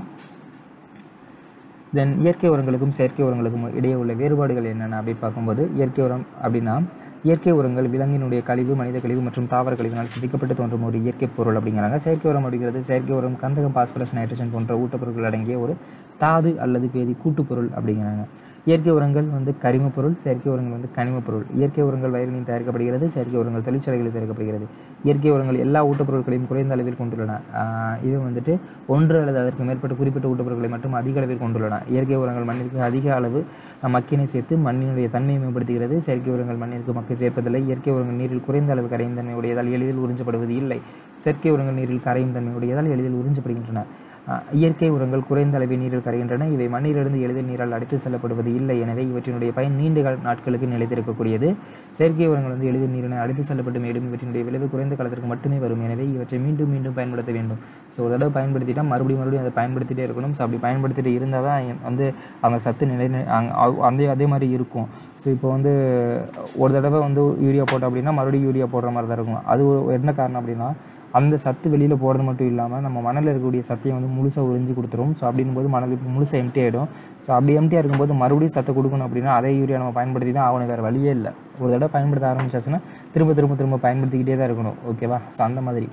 தென் இயற்கை உரங்களுக்கும் செயற்கை உரங்களுக்கும் இடையே உள்ள வேறுபாடுகள் என்னென்ன அப்படின்னு பார்க்கும்போது இயற்கை உரம் அப்படின்னா இயற்கை உரங்கள் விலங்கினுடைய கழிவு மனித கழிவு மற்றும் தாவர கழிவினால் சிதைக்கப்பட்டு தோன்றும் ஒரு இயற்கை பொருள் அப்படிங்கிறாங்க செயற்கை உரம் அப்படிங்கிறது செயற்கை உரம் கந்தகம் பாஸ்பரஸ் நைட்ரஜன் போன்ற ஊட்டப்பொருட்கள் அடங்கிய ஒரு தாது அல்லது வேதி கூட்டுப்பொருள் அப்படிங்கிறாங்க இயற்கை உரங்கள் வந்து கரிமப் பொருள் செயற்கை உரங்கள் வந்து கனிமப் பொருள் இயற்கை உரங்கள் வயலில் தயாரிக்கப்படுகிறது செயற்கை உரங்கள் தொழிற்சாலைகளில் தயாரிக்கப்படுகிறது இயற்கை உரங்கள் எல்லா ஊட்டப்பொருட்களையும் குறைந்த அளவில் கொண்டுள்ளன ஆஹ் இவை வந்துட்டு ஒன்று அல்லது அதற்கு மேற்பட்ட குறிப்பிட்ட ஊட்டப்பொருட்களை மட்டும் அதிக அளவில் கொண்டுள்ளன இயற்கை உரங்கள் மண்ணிற்கு அதிக அளவு மக்கினை சேர்த்து மண்ணினுடைய தன்மையை மேம்படுத்துகிறது செயற்கை உரங்கள் மண்ணிற்கு மக்கை சேர்ப்பதில்லை இயற்கை உரங்கள் நீரில் குறைந்த அளவு கரையும் தன்மை உடையதால் எளிதில் உறிஞ்சப்படுவது இல்லை செயற்கை உரங்கள் நீரில் கரையும் தன்மை உடையதால் எளிதில் உறிஞ்சப்படுகின்றன ஆஹ் இயற்கை உரங்கள் குறைந்த அளவில் நீரில் கரைகின்றன இவை மண்ணிலிருந்து எளிதில் நீரால் அடித்து செல்லப்படுவது இல்லை எனவே இவற்றினுடைய பயன் நீண்ட கால நாட்களுக்கு நிலைத்திருக்கக்கூடியது செயற்கை உரங்கள் வந்து எளிதில் நீரினை அடித்து செல்லப்பட்டு மேலும் இவற்றினுடைய விளைவு குறைந்த காலத்திற்கு மட்டுமே வரும் எனவே இவற்றை மீண்டும் மீண்டும் பயன்படுத்த வேண்டும் ஸோ ஒரு தடவை பயன்படுத்திட்டா மறுபடியும் மறுபடியும் அதை பயன்படுத்திட்டே இருக்கணும் ஸோ அப்படி பயன்படுத்திட்டு இருந்தால் தான் வந்து அவங்க சத்து நிலை அந்த அதே மாதிரி இருக்கும் ஸோ இப்போ வந்து ஒரு தடவை வந்து யூரியா போட்டோம் அப்படின்னா மறுபடியும் யூரியா போடுற மாதிரி தான் இருக்கும் அது ஒரு என்ன காரணம் அப்படின்னா அந்த சத்து வெளியில் போகிறது மட்டும் இல்லாமல் நம்ம மணலில் இருக்கக்கூடிய சத்தையும் வந்து முழுசாக உறிஞ்சி கொடுத்துரும் ஸோ அப்படிங்கும்போது மணல் இப்போ முழுசாக எம்டி ஆகிடும் ஸோ அப்படி எம்டியாக இருக்கும்போது மறுபடியும் சத்தை கொடுக்கணும் அப்படின்னா அதே யூரியா நம்ம பயன்படுத்தி தான் ஆகணும் வேறு வழியே இல்லை ஒரு தடவை பயன்படுத்த ஆரம்பிச்சாச்சுன்னா திரும்ப திரும்ப திரும்ப பயன்படுத்திக்கிட்டே தான் இருக்கணும் ஓகேவா ஸோ அந்த மாதிரி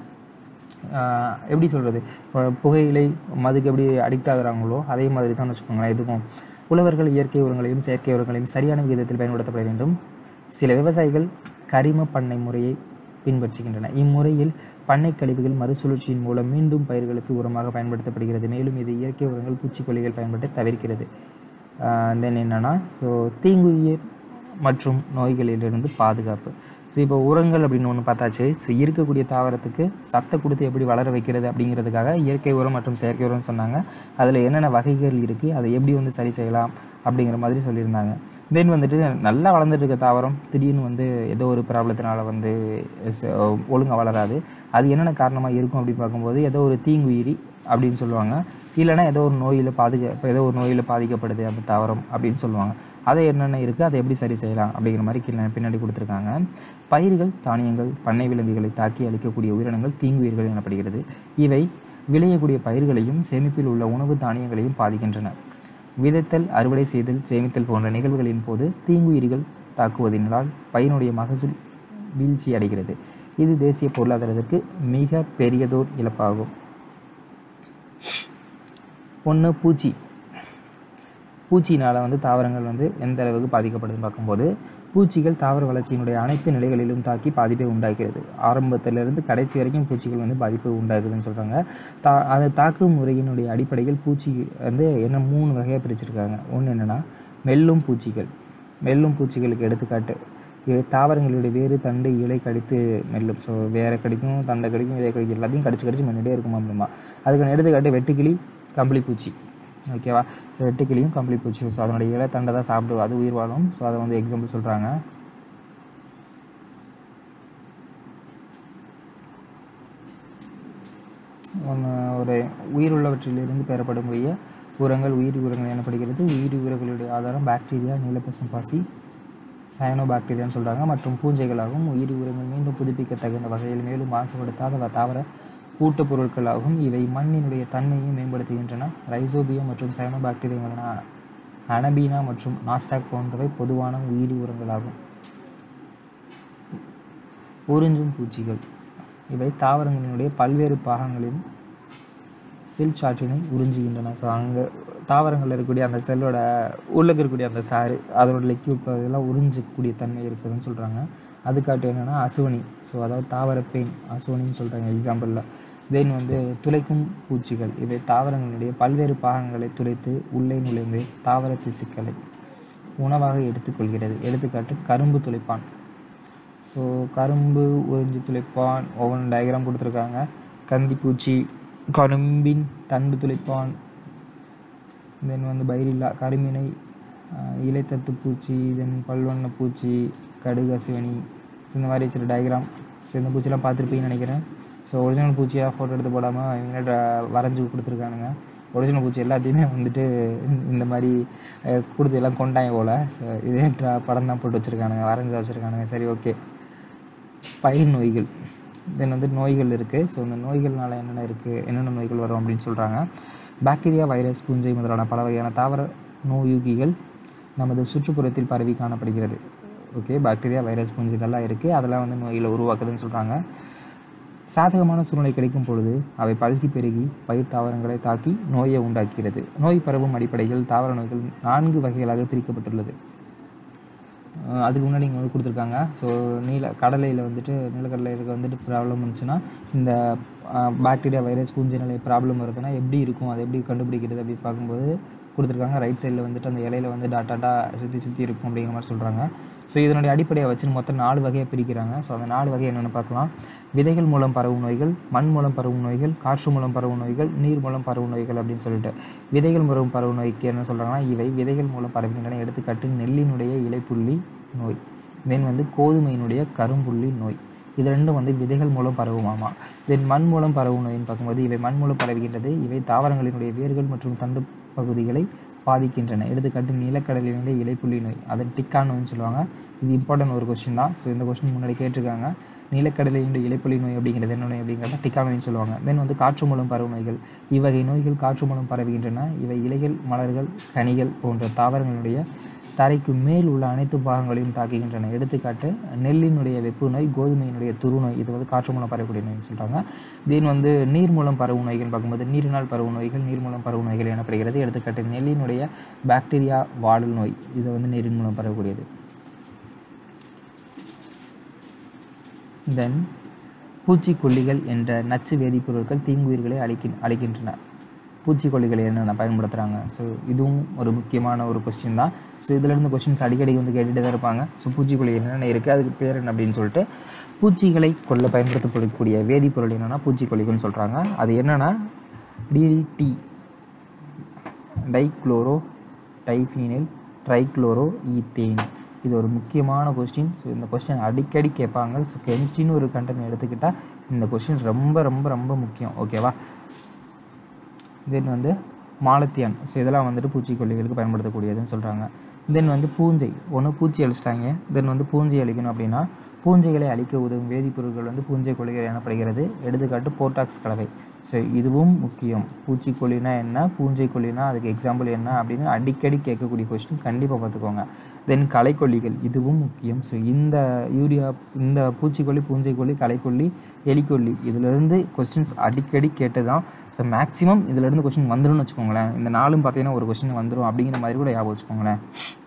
ஆஹ் எப்படி சொல்கிறது புகையிலை மதுக்கு எப்படி அடிக்ட் ஆகுறாங்களோ அதே மாதிரி தான் வச்சுக்கோங்களேன் இதுக்கும் உழவர்கள் இயற்கை உரங்களையும் செயற்கை உரங்களையும் சரியான விகிதத்தில் பயன்படுத்தப்பட வேண்டும் சில விவசாயிகள் கரிம பண்ணை முறையை பின்பற்றுகின்றன இம்முறையில் பண்ணை கழிவுகள் மறுசுழற்சியின் மூலம் மீண்டும் பயிர்களுக்கு உரமாக பயன்படுத்தப்படுகிறது மேலும் இது இயற்கை உரங்கள் பூச்சிக்கொல்லிகள் பயன்பட்டு தவிர்க்கிறது தென் என்னன்னா ஸோ தீங்குயிர் மற்றும் நோய்களிலிருந்து பாதுகாப்பு ஸோ இப்போ உரங்கள் அப்படின்னு ஒன்று பார்த்தாச்சு ஸோ இருக்கக்கூடிய தாவரத்துக்கு சத்தை கொடுத்து எப்படி வளர வைக்கிறது அப்படிங்கிறதுக்காக இயற்கை உரம் மற்றும் செயற்கை உரம் சொன்னாங்க அதில் என்னென்ன வகைகள் இருக்குது அதை எப்படி வந்து சரி செய்யலாம் அப்படிங்கிற மாதிரி சொல்லியிருந்தாங்க தென் வந்துட்டு நல்லா வளர்ந்துட்டு இருக்க தாவரம் திடீர்னு வந்து ஏதோ ஒரு ப்ராப்ளத்தினால வந்து ஒழுங்காக வளராது அது என்னென்ன காரணமாக இருக்கும் அப்படின்னு பார்க்கும்போது ஏதோ ஒரு தீங்குயிரி அப்படின்னு சொல்லுவாங்க இல்லைன்னா ஏதோ ஒரு நோயில் பாதிக்க இப்போ ஏதோ ஒரு நோயில் பாதிக்கப்படுது அந்த தாவரம் அப்படின்னு சொல்லுவாங்க அதை என்னென்ன இருக்குது அதை எப்படி சரி செய்யலாம் அப்படிங்கிற மாதிரி கீழே பின்னாடி கொடுத்துருக்காங்க பயிர்கள் தானியங்கள் பண்ணை விலங்குகளை தாக்கி அளிக்கக்கூடிய உயிரினங்கள் தீங்குயிர்கள் எனப்படுகிறது இவை விளையக்கூடிய பயிர்களையும் சேமிப்பில் உள்ள உணவு தானியங்களையும் பாதிக்கின்றன விதைத்தல் அறுவடை செய்தல் சேமித்தல் போன்ற நிகழ்வுகளின் போது தீங்குயிரிகள் தாக்குவதனால் பயிரினுடைய மகசூல் வீழ்ச்சி அடைகிறது இது தேசிய பொருளாதாரத்திற்கு மிக பெரியதோர் இழப்பாகும் ஒன்று பூச்சி பூச்சியினால் வந்து தாவரங்கள் வந்து எந்த அளவுக்கு பாதிக்கப்படுதுன்னு பார்க்கும்போது பூச்சிகள் தாவர வளர்ச்சியினுடைய அனைத்து நிலைகளிலும் தாக்கி பாதிப்பை உண்டாக்கிறது ஆரம்பத்திலிருந்து கடைசி வரைக்கும் பூச்சிகள் வந்து பாதிப்பை உண்டாக்குதுன்னு சொல்கிறாங்க தா அது தாக்கும் முறையினுடைய அடிப்படையில் பூச்சி வந்து என்ன மூணு வகையாக பிரிச்சிருக்காங்க ஒன்று என்னென்னா மெல்லும் பூச்சிகள் மெல்லும் பூச்சிகளுக்கு எடுத்துக்காட்டு இவை தாவரங்களுடைய வேறு தண்டு இலை கடித்து மெல்லும் ஸோ வேரை கடிக்கும் தண்டை கடிக்கும் இலை கடிக்கும் எல்லாத்தையும் கடிச்சு கடிச்சு மென்னுட்டே இருக்கும் அப்படிமா அதுக்கான எடுத்துக்காட்டு வெட்டுக்கிளி கம்பளி பூச்சி ஓகேவா ஸோ வெட்டுக்கிளியும் கம்பளி பூச்சி ஸோ அதனுடைய இலை தண்டை தான் சாப்பிடும் அது உயிர் வாழும் ஸோ அதை வந்து எக்ஸாம்பிள் சொல்கிறாங்க ஒரு உயிருள்ளவற்றிலிருந்து பெறப்படக்கூடிய உரங்கள் உயிரி உரங்கள் எனப்படுகிறது உயிரி உரங்களுடைய ஆதாரம் பாக்டீரியா நீலப்பசம் பாசி சயனோ பாக்டீரியான்னு சொல்கிறாங்க மற்றும் பூஞ்சைகளாகவும் உயிரி உரங்கள் மீண்டும் புதுப்பிக்க தகுந்த வகையில் மேலும் மாசுபடுத்தாத தாவர ஊட்டப் பொருட்களாகும் இவை மண்ணினுடைய தன்மையை மேம்படுத்துகின்றன ரைசோபியம் மற்றும் சயனோ பாக்டீரியாவான அனபீனா மற்றும் நாஸ்டாக் போன்றவை பொதுவான உயிரி உரங்களாகும் உறிஞ்சும் பூச்சிகள் இவை தாவரங்களினுடைய பல்வேறு பாகங்களில் செல் சாற்றினை உறிஞ்சுகின்றன ஸோ அங்கே தாவரங்களில் இருக்கக்கூடிய அந்த செல்லோட உள்ளே இருக்கக்கூடிய அந்த சாறு அதோட லிக்யூட் இதெல்லாம் உறிஞ்சக்கூடிய தன்மை இருக்குதுன்னு சொல்கிறாங்க அதுக்காட்டு என்னென்னா அசுவனி ஸோ அதாவது தாவர பெயின் அசுவனின்னு சொல்கிறாங்க எக்ஸாம்பிளில் தென் வந்து துளைக்கும் பூச்சிகள் இவை தாவரங்களுடைய பல்வேறு பாகங்களை துளைத்து உள்ளே நுழைந்து தாவர திசுக்களை உணவாக எடுத்துக்கொள்கிறது எடுத்துக்காட்டு கரும்பு துளைப்பான் ஸோ கரும்பு உறிஞ்சி துளைப்பான் ஒவ்வொன்று டயக்ராம் கொடுத்துருக்காங்க கந்திப்பூச்சி கரும்பின் தண்டு துளைப்பான் தென் வந்து பைரில்லா கருமினை இலைத்தத்து பூச்சி தென் பல்வண்ண பூச்சி கடுகு அசுவனி இந்த மாதிரி சில டயக்ராம் ஸோ இந்த பூச்சிலாம் பார்த்துருப்பீங்கன்னு நினைக்கிறேன் ஸோ ஒரிஜினல் பூச்சியாக ஃபோட்டோ எடுத்து போடாமல் இவங்க வரைஞ்சி கொடுத்துருக்கானுங்க ஒரிஜினல் பூச்சி எல்லாத்தையுமே வந்துட்டு இந்த மாதிரி கொடுத்து எல்லாம் கொண்டாங்க போல் ஸோ இதே படம் தான் போட்டு வச்சுருக்கானுங்க வரைஞ்சி வச்சுருக்கானுங்க சரி ஓகே பயிர் நோய்கள் தென் வந்து நோய்கள் இருக்குது ஸோ இந்த நோய்கள்னால என்னென்ன இருக்குது என்னென்ன நோய்கள் வரும் அப்படின்னு சொல்கிறாங்க பாக்டீரியா வைரஸ் பூஞ்சை முதலான பல வகையான தாவர நோயுகிகள் நமது சுற்றுப்புறத்தில் பரவி காணப்படுகிறது ஓகே பாக்டீரியா வைரஸ் பூஞ்சி இதெல்லாம் இருக்குது அதெல்லாம் வந்து நோயில் உருவாக்குதுன்னு சொல்கிறாங்க சாதகமான சூழ்நிலை கிடைக்கும் பொழுது அவை பல்கி பெருகி பயிர் தாவரங்களை தாக்கி நோயை உண்டாக்குகிறது நோய் பரவும் அடிப்படையில் தாவர நோய்கள் நான்கு வகைகளாக பிரிக்கப்பட்டுள்ளது அஹ் அதுக்கு முன்னாடி இங்கே வந்து கொடுத்துருக்காங்க ஸோ நீல கடலையில் வந்துட்டு நீலக்கடலையில் வந்துட்டு ப்ராப்ளம் இருந்துச்சுன்னா இந்த பாக்டீரியா வைரஸ் பூஞ்சை நிலை ப்ராப்ளம் வருதுன்னா எப்படி இருக்கும் அதை எப்படி கண்டுபிடிக்கிறது அப்படின்னு பார்க்கும்போது கொடுத்துருக்காங்க ரைட் சைடில் வந்துட்டு அந்த இலையில வந்து டாட் டாட்டா சுற்றி சுற்றி இருக்கும் அப்படிங்கிற மாதிரி சொல்கிறாங்க ஸோ இதனுடைய அடிப்படையை வச்சு மொத்தம் நாலு வகையாக பிரிக்கிறாங்க ஸோ அந்த நாலு வகை என்னென்னு பார்க்கலாம் விதைகள் மூலம் பரவும் நோய்கள் மண் மூலம் பரவும் நோய்கள் காற்று மூலம் பரவும் நோய்கள் நீர் மூலம் பரவும் நோய்கள் அப்படின்னு சொல்லிட்டு விதைகள் மூலம் பரவும் நோய்க்கு என்ன சொல்கிறாங்கன்னா இவை விதைகள் மூலம் பரவுகின்றன எடுத்துக்காட்டு நெல்லினுடைய இலைப்புள்ளி நோய் தென் வந்து கோதுமையினுடைய கரும்புள்ளி நோய் இது ரெண்டும் வந்து விதைகள் மூலம் பரவுமாமா தென் மண் மூலம் பரவும் நோயின்னு பார்க்கும்போது இவை மண் மூலம் பரவுகின்றது இவை தாவரங்களினுடைய வேர்கள் மற்றும் தண்டு பகுதிகளை பாதிக்கின்றன எடுத்துக்காட்டு நிலக்கடலினுடைய இலைப்புள்ளி நோய் அதை டிக்கா நோய்னு சொல்லுவாங்க இது இம்பார்ட்டன்ட் ஒரு கொஸ்டின் தான் ஸோ இந்த கொஸ்டின் முன்னாடி கேட்டிருக்காங்க நிலக்கடலினுடைய இலைப்புள்ளி நோய் அப்படிங்கிறது என்ன நோய் அப்படிங்கிறத டிக்கா நோய்னு சொல்லுவாங்க தென் வந்து காற்று மூலம் பரவும் நோய்கள் இவ்வகை நோய்கள் காற்று மூலம் பரவுகின்றன இவை இலைகள் மலர்கள் கனிகள் போன்ற தாவரங்களுடைய தரைக்கு மேல் உள்ள அனைத்து பாகங்களையும் தாக்குகின்றன எடுத்துக்காட்டு நெல்லினுடைய வெப்பு நோய் கோதுமையினுடைய துரு நோய் இது வந்து காற்று மூலம் பரவக்கூடிய நோய்னு சொல்கிறாங்க தென் வந்து நீர் மூலம் பரவும் நோய்கள் பார்க்கும்போது நீரினால் பரவும் நோய்கள் நீர் மூலம் பரவும் நோய்கள் எனப்படுகிறது எடுத்துக்காட்டு நெல்லினுடைய பாக்டீரியா வாடல் நோய் இது வந்து நீரின் மூலம் பரவக்கூடியது தென் பூச்சிக்கொல்லிகள் என்ற நச்சு வேதிப்பொருட்கள் தீங்குயிர்களை அழிக்கி அழிக்கின்றன பூச்சிக்கொல்லிகளை என்னென்ன பயன்படுத்துகிறாங்க ஸோ இதுவும் ஒரு முக்கியமான ஒரு கொஸ்டின் தான் ஸோ இதிலிருந்து கொஸ்டின்ஸ் அடிக்கடி வந்து கேட்டுகிட்டே தான் இருப்பாங்க ஸோ பூச்சிக்கொல்லி என்னென்ன இருக்குது அதுக்கு பேர் என்ன அப்படின்னு சொல்லிட்டு பூச்சிகளை கொல்ல பயன்படுத்தப்படக்கூடிய வேதிப்பொருள் என்னென்னா பூச்சிக்கொல்லிகள்னு சொல்கிறாங்க அது என்னென்னா DDT dichloro diphenyl trichloro ethane இது ஒரு முக்கியமான கொஸ்டின் ஸோ இந்த கொஸ்டின் அடிக்கடி கேட்பாங்க ஸோ கெமிஸ்ட்ரின்னு ஒரு கண்டென்ட் எடுத்துக்கிட்டால் இந்த கொஸ்டின் ரொம்ப ரொம்ப ரொம்ப முக்கியம் ஓகேவா தென் வந்து மாலத்தியான் ஸோ இதெல்லாம் வந்துட்டு பூச்சிக்கொல்லிகளுக்கு பயன்படுத்தக்கூடியதுன்னு சொல்கிறாங்க தென் வந்து பூஞ்சை ஒன்று பூச்சி அழிச்சிட்டாங்க தென் வந்து பூஞ்சை அழிக்கணும் அப்படின்னா பூஞ்சைகளை அழிக்க உதவும் வேதிப்பொருட்கள் வந்து பூஞ்சை கொல்லிகள் எனப்படுகிறது எடுத்துக்காட்டு போர்டாக்ஸ் கலவை ஸோ இதுவும் முக்கியம் பூச்சிக்கொல்லினா என்ன பூஞ்சை கொல்லினா அதுக்கு எக்ஸாம்பிள் என்ன அப்படின்னு அடிக்கடி கேட்கக்கூடிய கொஸ்டின் கண்டிப்பாக பார்த்துக்கோங்க தென் களைக்கொல்லிகள் இதுவும் முக்கியம் ஸோ இந்த யூரியா இந்த பூச்சிக்கொல்லி பூஞ்சைக்கொல்லி களைக்கொல்லி எலிக்கொல்லி இதிலிருந்து கொஸ்டின்ஸ் அடிக்கடி கேட்டு தான் ஸோ மேக்ஸிமம் இதிலிருந்து கொஸ்டின் வந்துடும்னு வச்சுக்கோங்களேன் இந்த நாளும் பார்த்தீங்கன்னா ஒரு கொஸ்டின் வந்துடும் அப்படிங்கிற மாதிரி கூட ஞாபகம் வச்சுக்கோங்களேன்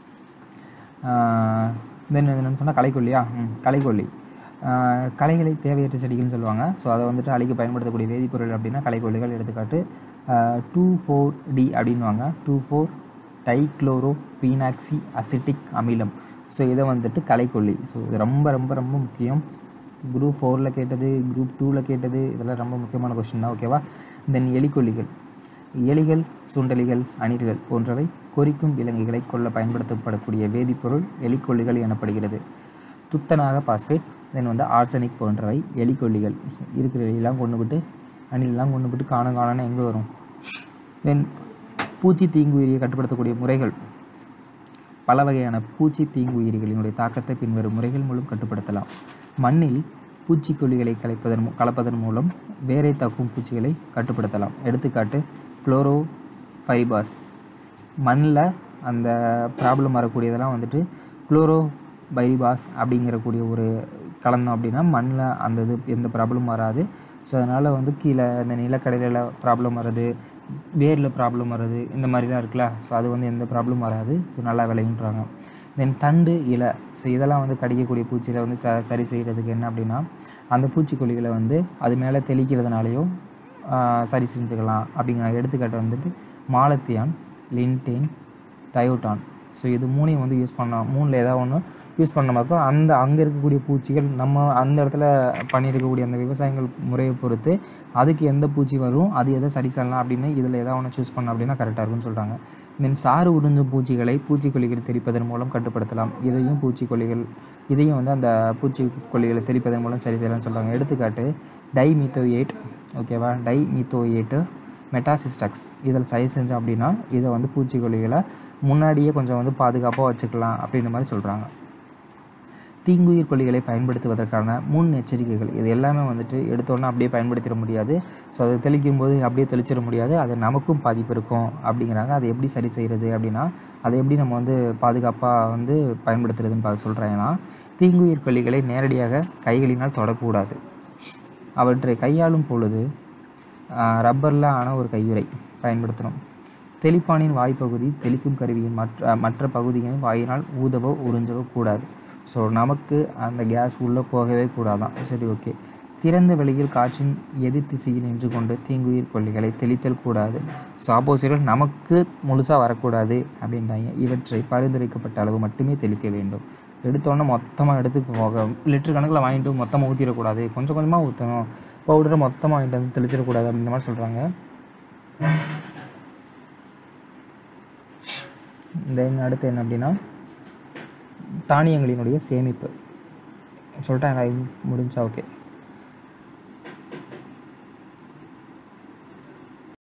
தென் என்னென்னு சொன்னால் களைக்கொல்லியா ம் களைக்கொல்லி ஆஹ் களைகளை தேவையற்ற செடிகள்னு சொல்லுவாங்க ஸோ அதை வந்துட்டு அழிக்க பயன்படுத்தக்கூடிய வேதிப்பொருள் அப்படின்னா களைக்கொல்லிகள் எடுத்துக்காட்டு டூ ஃபோர் டி அப்படின்வாங்க two four dichloro phenoxy acetic அமிலம் ஸோ இதை வந்துட்டு களைக்கொல்லி ஸோ இது ரொம்ப ரொம்ப ரொம்ப முக்கியம் குரூப் ஃபோரில் கேட்டது குரூப் டூவில் கேட்டது இதெல்லாம் ரொம்ப முக்கியமான கொஸ்டின் தான் ஓகேவா தென் எலிக்கொல்லிகள் எலிகள் சுண்டலிகள் அணில்கள் போன்றவை கொறிக்கும் விலங்குகளை கொல்ல பயன்படுத்தப்படக்கூடிய வேதிப்பொருள் எலிக்கொல்லிகள் எனப்படுகிறது துத்தநாக பாஸ்பேட் தென் வந்து ஆர்சனிக் போன்றவை எலிக்கொல்லிகள் இருக்கிற எலியெல்லாம் கொண்டு விட்டு அணிலெல்லாம் கொண்டு விட்டு காண காணன்னு எங்கே வரும் தென் பூச்சி தீங்குயிரியை கட்டுப்படுத்தக்கூடிய முறைகள் பல வகையான பூச்சி தீங்குயிரிகளினுடைய தாக்கத்தை பின்வரும் முறைகள் மூலம் கட்டுப்படுத்தலாம் மண்ணில் பூச்சிக்கொல்லிகளை கலைப்பதன் மூ- கலப்பதன் மூலம் வேரை தாக்கும் பூச்சிகளை கட்டுப்படுத்தலாம் எடுத்துக்காட்டு குளோரோ ஃபைபாஸ் மண்ணில் அந்த ப்ராப்ளம் வரக்கூடியதெல்லாம் வந்துட்டு குளோரோ பைரிபாஸ் அப்படிங்கிறக்கூடிய ஒரு கலந்தோம் அப்படின்னா மண்ணில் அந்த இது எந்த ப்ராப்ளமும் வராது ஸோ அதனால் வந்து கீழே இந்த நிலக்கடலையில் ப்ராப்ளம் வர்றது வேரில் ப்ராப்ளம் வர்றது இந்த மாதிரிலாம் இருக்குல்ல ஸோ அது வந்து எந்த ப்ராப்ளமும் வராது ஸோ நல்லா விளையுன்றாங்க தென் தண்டு இலை ஸோ இதெல்லாம் வந்து கடிக்கக்கூடிய பூச்சியில் வந்து ச சரி செய்கிறதுக்கு என்ன அப்படின்னா அந்த பூச்சிக்கொல்லிகளை வந்து அது மேலே தெளிக்கிறதுனாலையும் ஆஹ், சரி செஞ்சுக்கலாம் அப்படிங்கிற எடுத்துக்காட்டு வந்துட்டு மாலத்தியான் லின்டேன் தயோட்டான் ஸோ இது மூணையும் வந்து யூஸ் பண்ண மூணில் ஏதாவது ஒன்று யூஸ் பண்ணமாக்கோ அந்த அங்கே இருக்கக்கூடிய பூச்சிகள் நம்ம அந்த இடத்துல பண்ணியிருக்கக்கூடிய அந்த விவசாயங்கள் முறையை பொறுத்து அதுக்கு எந்த பூச்சி வரும் அது எதை சரி செய்யலாம் அப்படின்னு இதில் ஏதாவது ஒன்று சூஸ் பண்ணோம் அப்படின்னா கரெக்டாக இருக்கும்னு சொல்கிறாங்க தென் சாறு உறிஞ்சும் பூச்சிகளை பூச்சிக்கொல்லிகள் தெளிப்பதன் மூலம் கட்டுப்படுத்தலாம் இதையும் பூச்சிக்கொல்லிகள் இதையும் வந்து அந்த பூச்சிக்கொல்லிகளை தெளிப்பதன் மூலம் சரி செய்யலாம்னு சொல்கிறாங்க எடுத்துக்காட்டு டைமித்தோயேட் ஓகேவா டைமித்தோயேட்டு மெட்டாசிஸ்டக்ஸ் இதில் சரி செஞ்சோம் அப்படின்னா இதை வந்து பூச்சிக்கொல்லிகளை முன்னாடியே கொஞ்சம் வந்து பாதுகாப்பாக வச்சுக்கலாம் அப்படின்ற மாதிரி சொல்கிறாங்க தீங்குயிர் கொல்லிகளை பயன்படுத்துவதற்கான முன் எச்சரிக்கைகள் இது எல்லாமே வந்துட்டு எடுத்தோன்னே அப்படியே பயன்படுத்திட முடியாது ஸோ அதை தெளிக்கும் போது அப்படியே தெளிச்சிட முடியாது அது நமக்கும் பாதிப்பு இருக்கும் அப்படிங்கிறாங்க அதை எப்படி சரி செய்கிறது அப்படின்னா அதை எப்படி நம்ம வந்து பாதுகாப்பாக வந்து பயன்படுத்துறதுன்னு பார்த்து சொல்கிறாங்கன்னா தீங்குயிர் கொல்லிகளை நேரடியாக கைகளினால் தொடக்கூடாது அவற்றை கையாளும் பொழுது ரப்பரில் ஆன ஒரு கையுறை பயன்படுத்தணும் தெளிப்பானின் வாய்ப்பகுதி தெளிக்கும் கருவியின் மற்ற மற்ற பகுதிகளை வாயினால் ஊதவோ உறிஞ்சவோ கூடாது ஸோ நமக்கு அந்த கேஸ் உள்ளே போகவே கூடாதான் சரி ஓகே திறந்த வெளியில் காற்றின் எதிர் திசையில் நின்று கொண்டு தீங்குயிர் கொல்லிகளை தெளித்தல் கூடாது ஸோ ஆப்போசிட்டில் நமக்கு முழுசாக வரக்கூடாது அப்படின்றாங்க இவற்றை பரிந்துரைக்கப்பட்ட அளவு மட்டுமே தெளிக்க வேண்டும் எடுத்தோன்னே மொத்தமாக எடுத்து போக லிட்டர் கணக்கில் வாங்கிட்டு மொத்தமாக ஊற்றிடக்கூடாது கொஞ்சம் கொஞ்சமாக ஊற்றணும் பவுடரை மொத்தமாக வாங்கிட்டு வந்து தெளிச்சிடக்கூடாது அப்படின்ற மாதிரி சொல்கிறாங்க தென் அடுத்து என்ன அப்படின்னா தானியங்களினுடைய சேமிப்பு சொல்லிட்டேன் முடிஞ்சா ஓகே